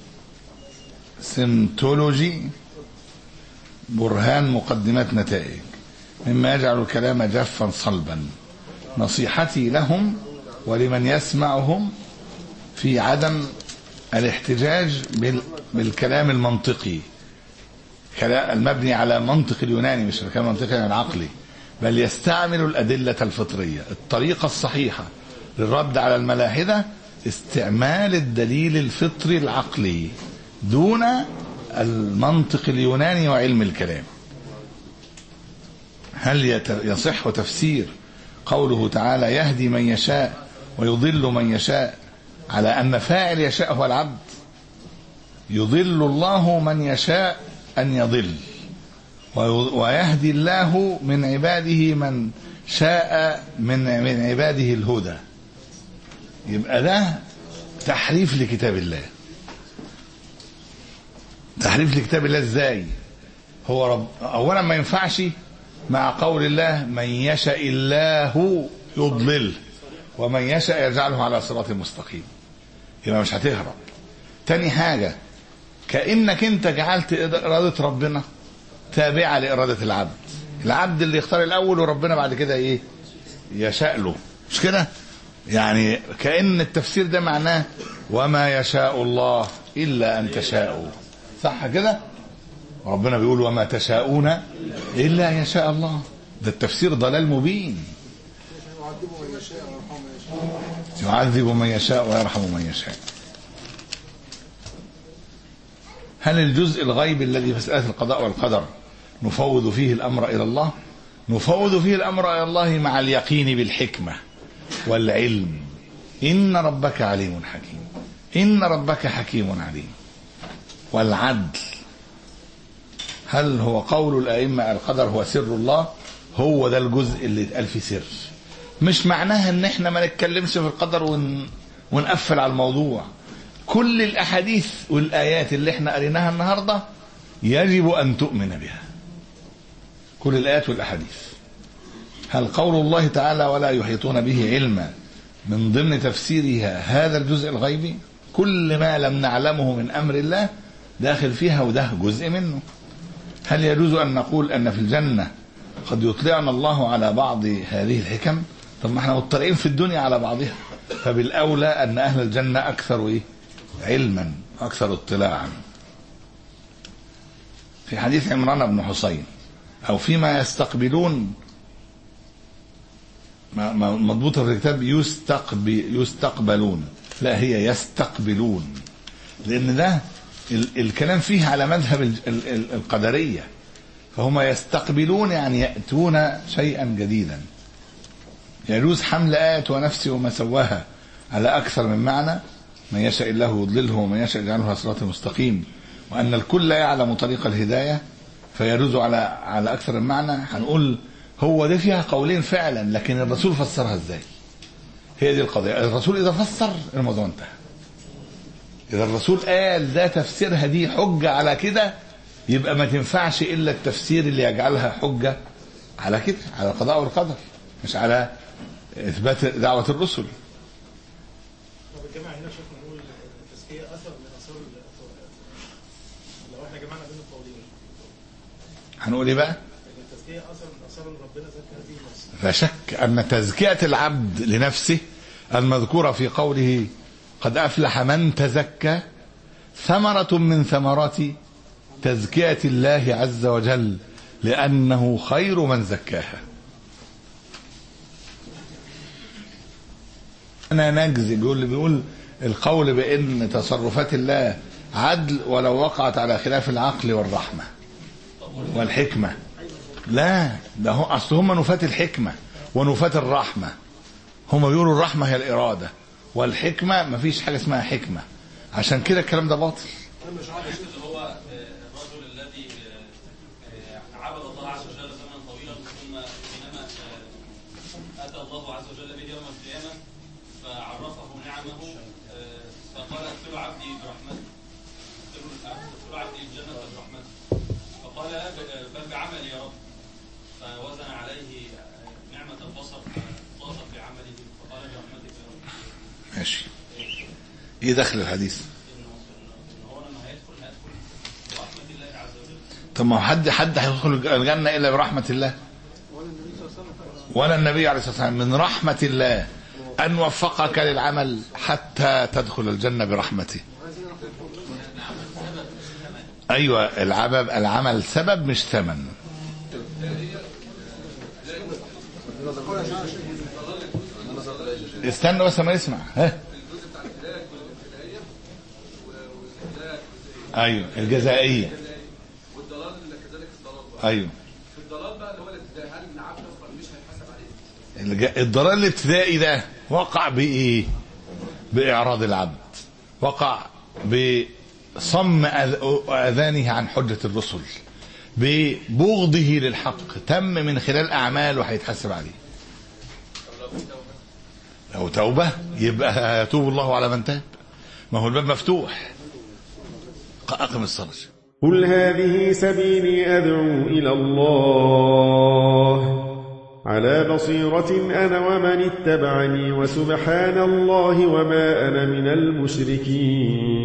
سنتولوجي برهان مقدمات نتائج مما يجعل الكلام جافا صلبا نصيحتي لهم ولمن يسمعهم في عدم الاحتجاج بالكلام المنطقي المبني على منطق اليوناني مش الكلام المنطقي العقلي بل يستعمل الأدلة الفطرية الطريقة الصحيحة للرد على الملاحدة استعمال الدليل الفطري العقلي دون المنطق اليوناني وعلم الكلام هل يت- يصح تفسير قوله تعالى يهدي من يشاء ويضل من يشاء على أن فاعل يشاء هو العبد يضل الله من يشاء أن يضل وي- ويهدي الله من عباده من شاء من من عباده الهدى يبقى ده تحريف لكتاب الله تحريف لكتاب الله ازاي هو رب اولا ما ينفعش مع قول الله من يشاء الله يضلل ومن يشاء يجعله على صراط مستقيم يبقى مش هتهرب تاني حاجة كأنك انت جعلت إرادة ربنا تابعة لإرادة العبد العبد اللي يختار الأول وربنا بعد كده إيه يشاء له مش كده يعني كأن التفسير ده معناه وما يشاء الله إلا أن تشاءوا صح كده ربنا بيقول وما تشاءون إلا أن يشاء الله ده التفسير ضلال مبين يعذب من يشاء ويرحم من يشاء هل الجزء الغيب الذي في مسألة القضاء والقدر نفوض فيه الأمر إلى الله نفوض فيه الأمر إلى الله مع اليقين بالحكمة والعلم إن ربك عليم حكيم إن ربك حكيم عليم والعدل هل هو قول الأئمة القدر هو سر الله هو ده الجزء اللي اتقال فيه سر مش معناها ان احنا ما نتكلمش في القدر ون... ونقفل على الموضوع كل الاحاديث والايات اللي احنا قريناها النهارده يجب ان تؤمن بها كل الايات والاحاديث هل قول الله تعالى ولا يحيطون به علما من ضمن تفسيرها هذا الجزء الغيبي كل ما لم نعلمه من امر الله داخل فيها وده جزء منه هل يجوز ان نقول ان في الجنه قد يطلعنا الله على بعض هذه الحكم طب ما احنا مطلعين في الدنيا على بعضها فبالاولى ان اهل الجنه اكثر ايه علما اكثر اطلاعا في حديث عمران بن حسين او فيما يستقبلون ما- ما- مضبوطه في الكتاب يستقبل يستقبلون لا هي يستقبلون لان ده ال- الكلام فيه على مذهب ال- ال- ال- القدريه فهم يستقبلون يعني يأتون شيئا جديدا يجوز حمل آية ونفسي وما سواها على أكثر من معنى من يشاء الله يضلله ومن يشاء يجعله على صراط مستقيم وأن الكل يعلم طريق الهداية فيجوز على على أكثر من معنى هنقول هو ده فيها قولين فعلا لكن الرسول فسرها ازاي هي دي القضية الرسول إذا فسر الموضوع انتهى إذا الرسول قال ده تفسيرها دي حجة على كده يبقى ما تنفعش إلا التفسير اللي يجعلها حجة على كده على القضاء والقدر مش على إثبات دعوة الرسل طب الجماعة هنا شوف نقول التزكية أثر من آثار ال- لو احنا جمعنا بين القولين هنقول إيه بقى؟ ان التزكية أثر من آثار ان ربنا زكى هذه النفس لا شك أن تزكية العبد لنفسه المذكورة في قوله قد أفلح من تزكى ثمرة من ثمرات تزكية الله عز وجل لأنه خير من زكاها أنا نجزي بيقول بيقول القول بأن تصرفات الله عدل ولو وقعت على خلاف العقل والرحمة والحكمة لا ده هو اصل هم نفاة الحكمة ونفاة الرحمة هم بيقولوا الرحمة هي الإرادة والحكمة مفيش حاجة اسمها حكمة عشان كده الكلام ده باطل اللي هو آه، الرجل الذي آه، آه، عبد الله عز وجل زمنا طويلا ثم حينما آه، اتى الله عز وجل به يوم القيامه فعرفه نعمه آه، فقال ادخلوا عبدي برحمته ادخلوا ادخلوا عبدي الجنه برحمته فقال لا ب- بل بعملي يا رب فوزن عليه آه، نعمه البصر فطاف في عمله فقال برحمتك يا رب ماشي ايه دخل الحديث انه إنه هو لما هيدخل هيدخل برحمه الله عز وجل طب ما هو حد حد هيدخل الجنة إلا برحمة الله ولا النبي عليه الصلاة والسلام من رحمة الله أن وفقك للعمل حتى تدخل الجنة برحمته أيوة العمل العمل سبب مش ثمن استنى بس ما نسمع ها ايوه الجزائيه والضلال كذلك الضلال ايوه في الضلال بقى اللي هو الابتداء هل الج- الضلال الابتدائي ده وقع بايه باعراض العبد وقع بصم أذ- اذانه عن حجه الرسل ببغضه للحق تم من خلال اعمال وهيتحاسب عليه لو توبه يبقى يتوب الله على من تاب ما هو الباب مفتوح اقم الصلاه قل هذه سبيلي أدعو إلى الله على بصيرة أنا ومن اتبعني وسبحان الله وما أنا من المشركين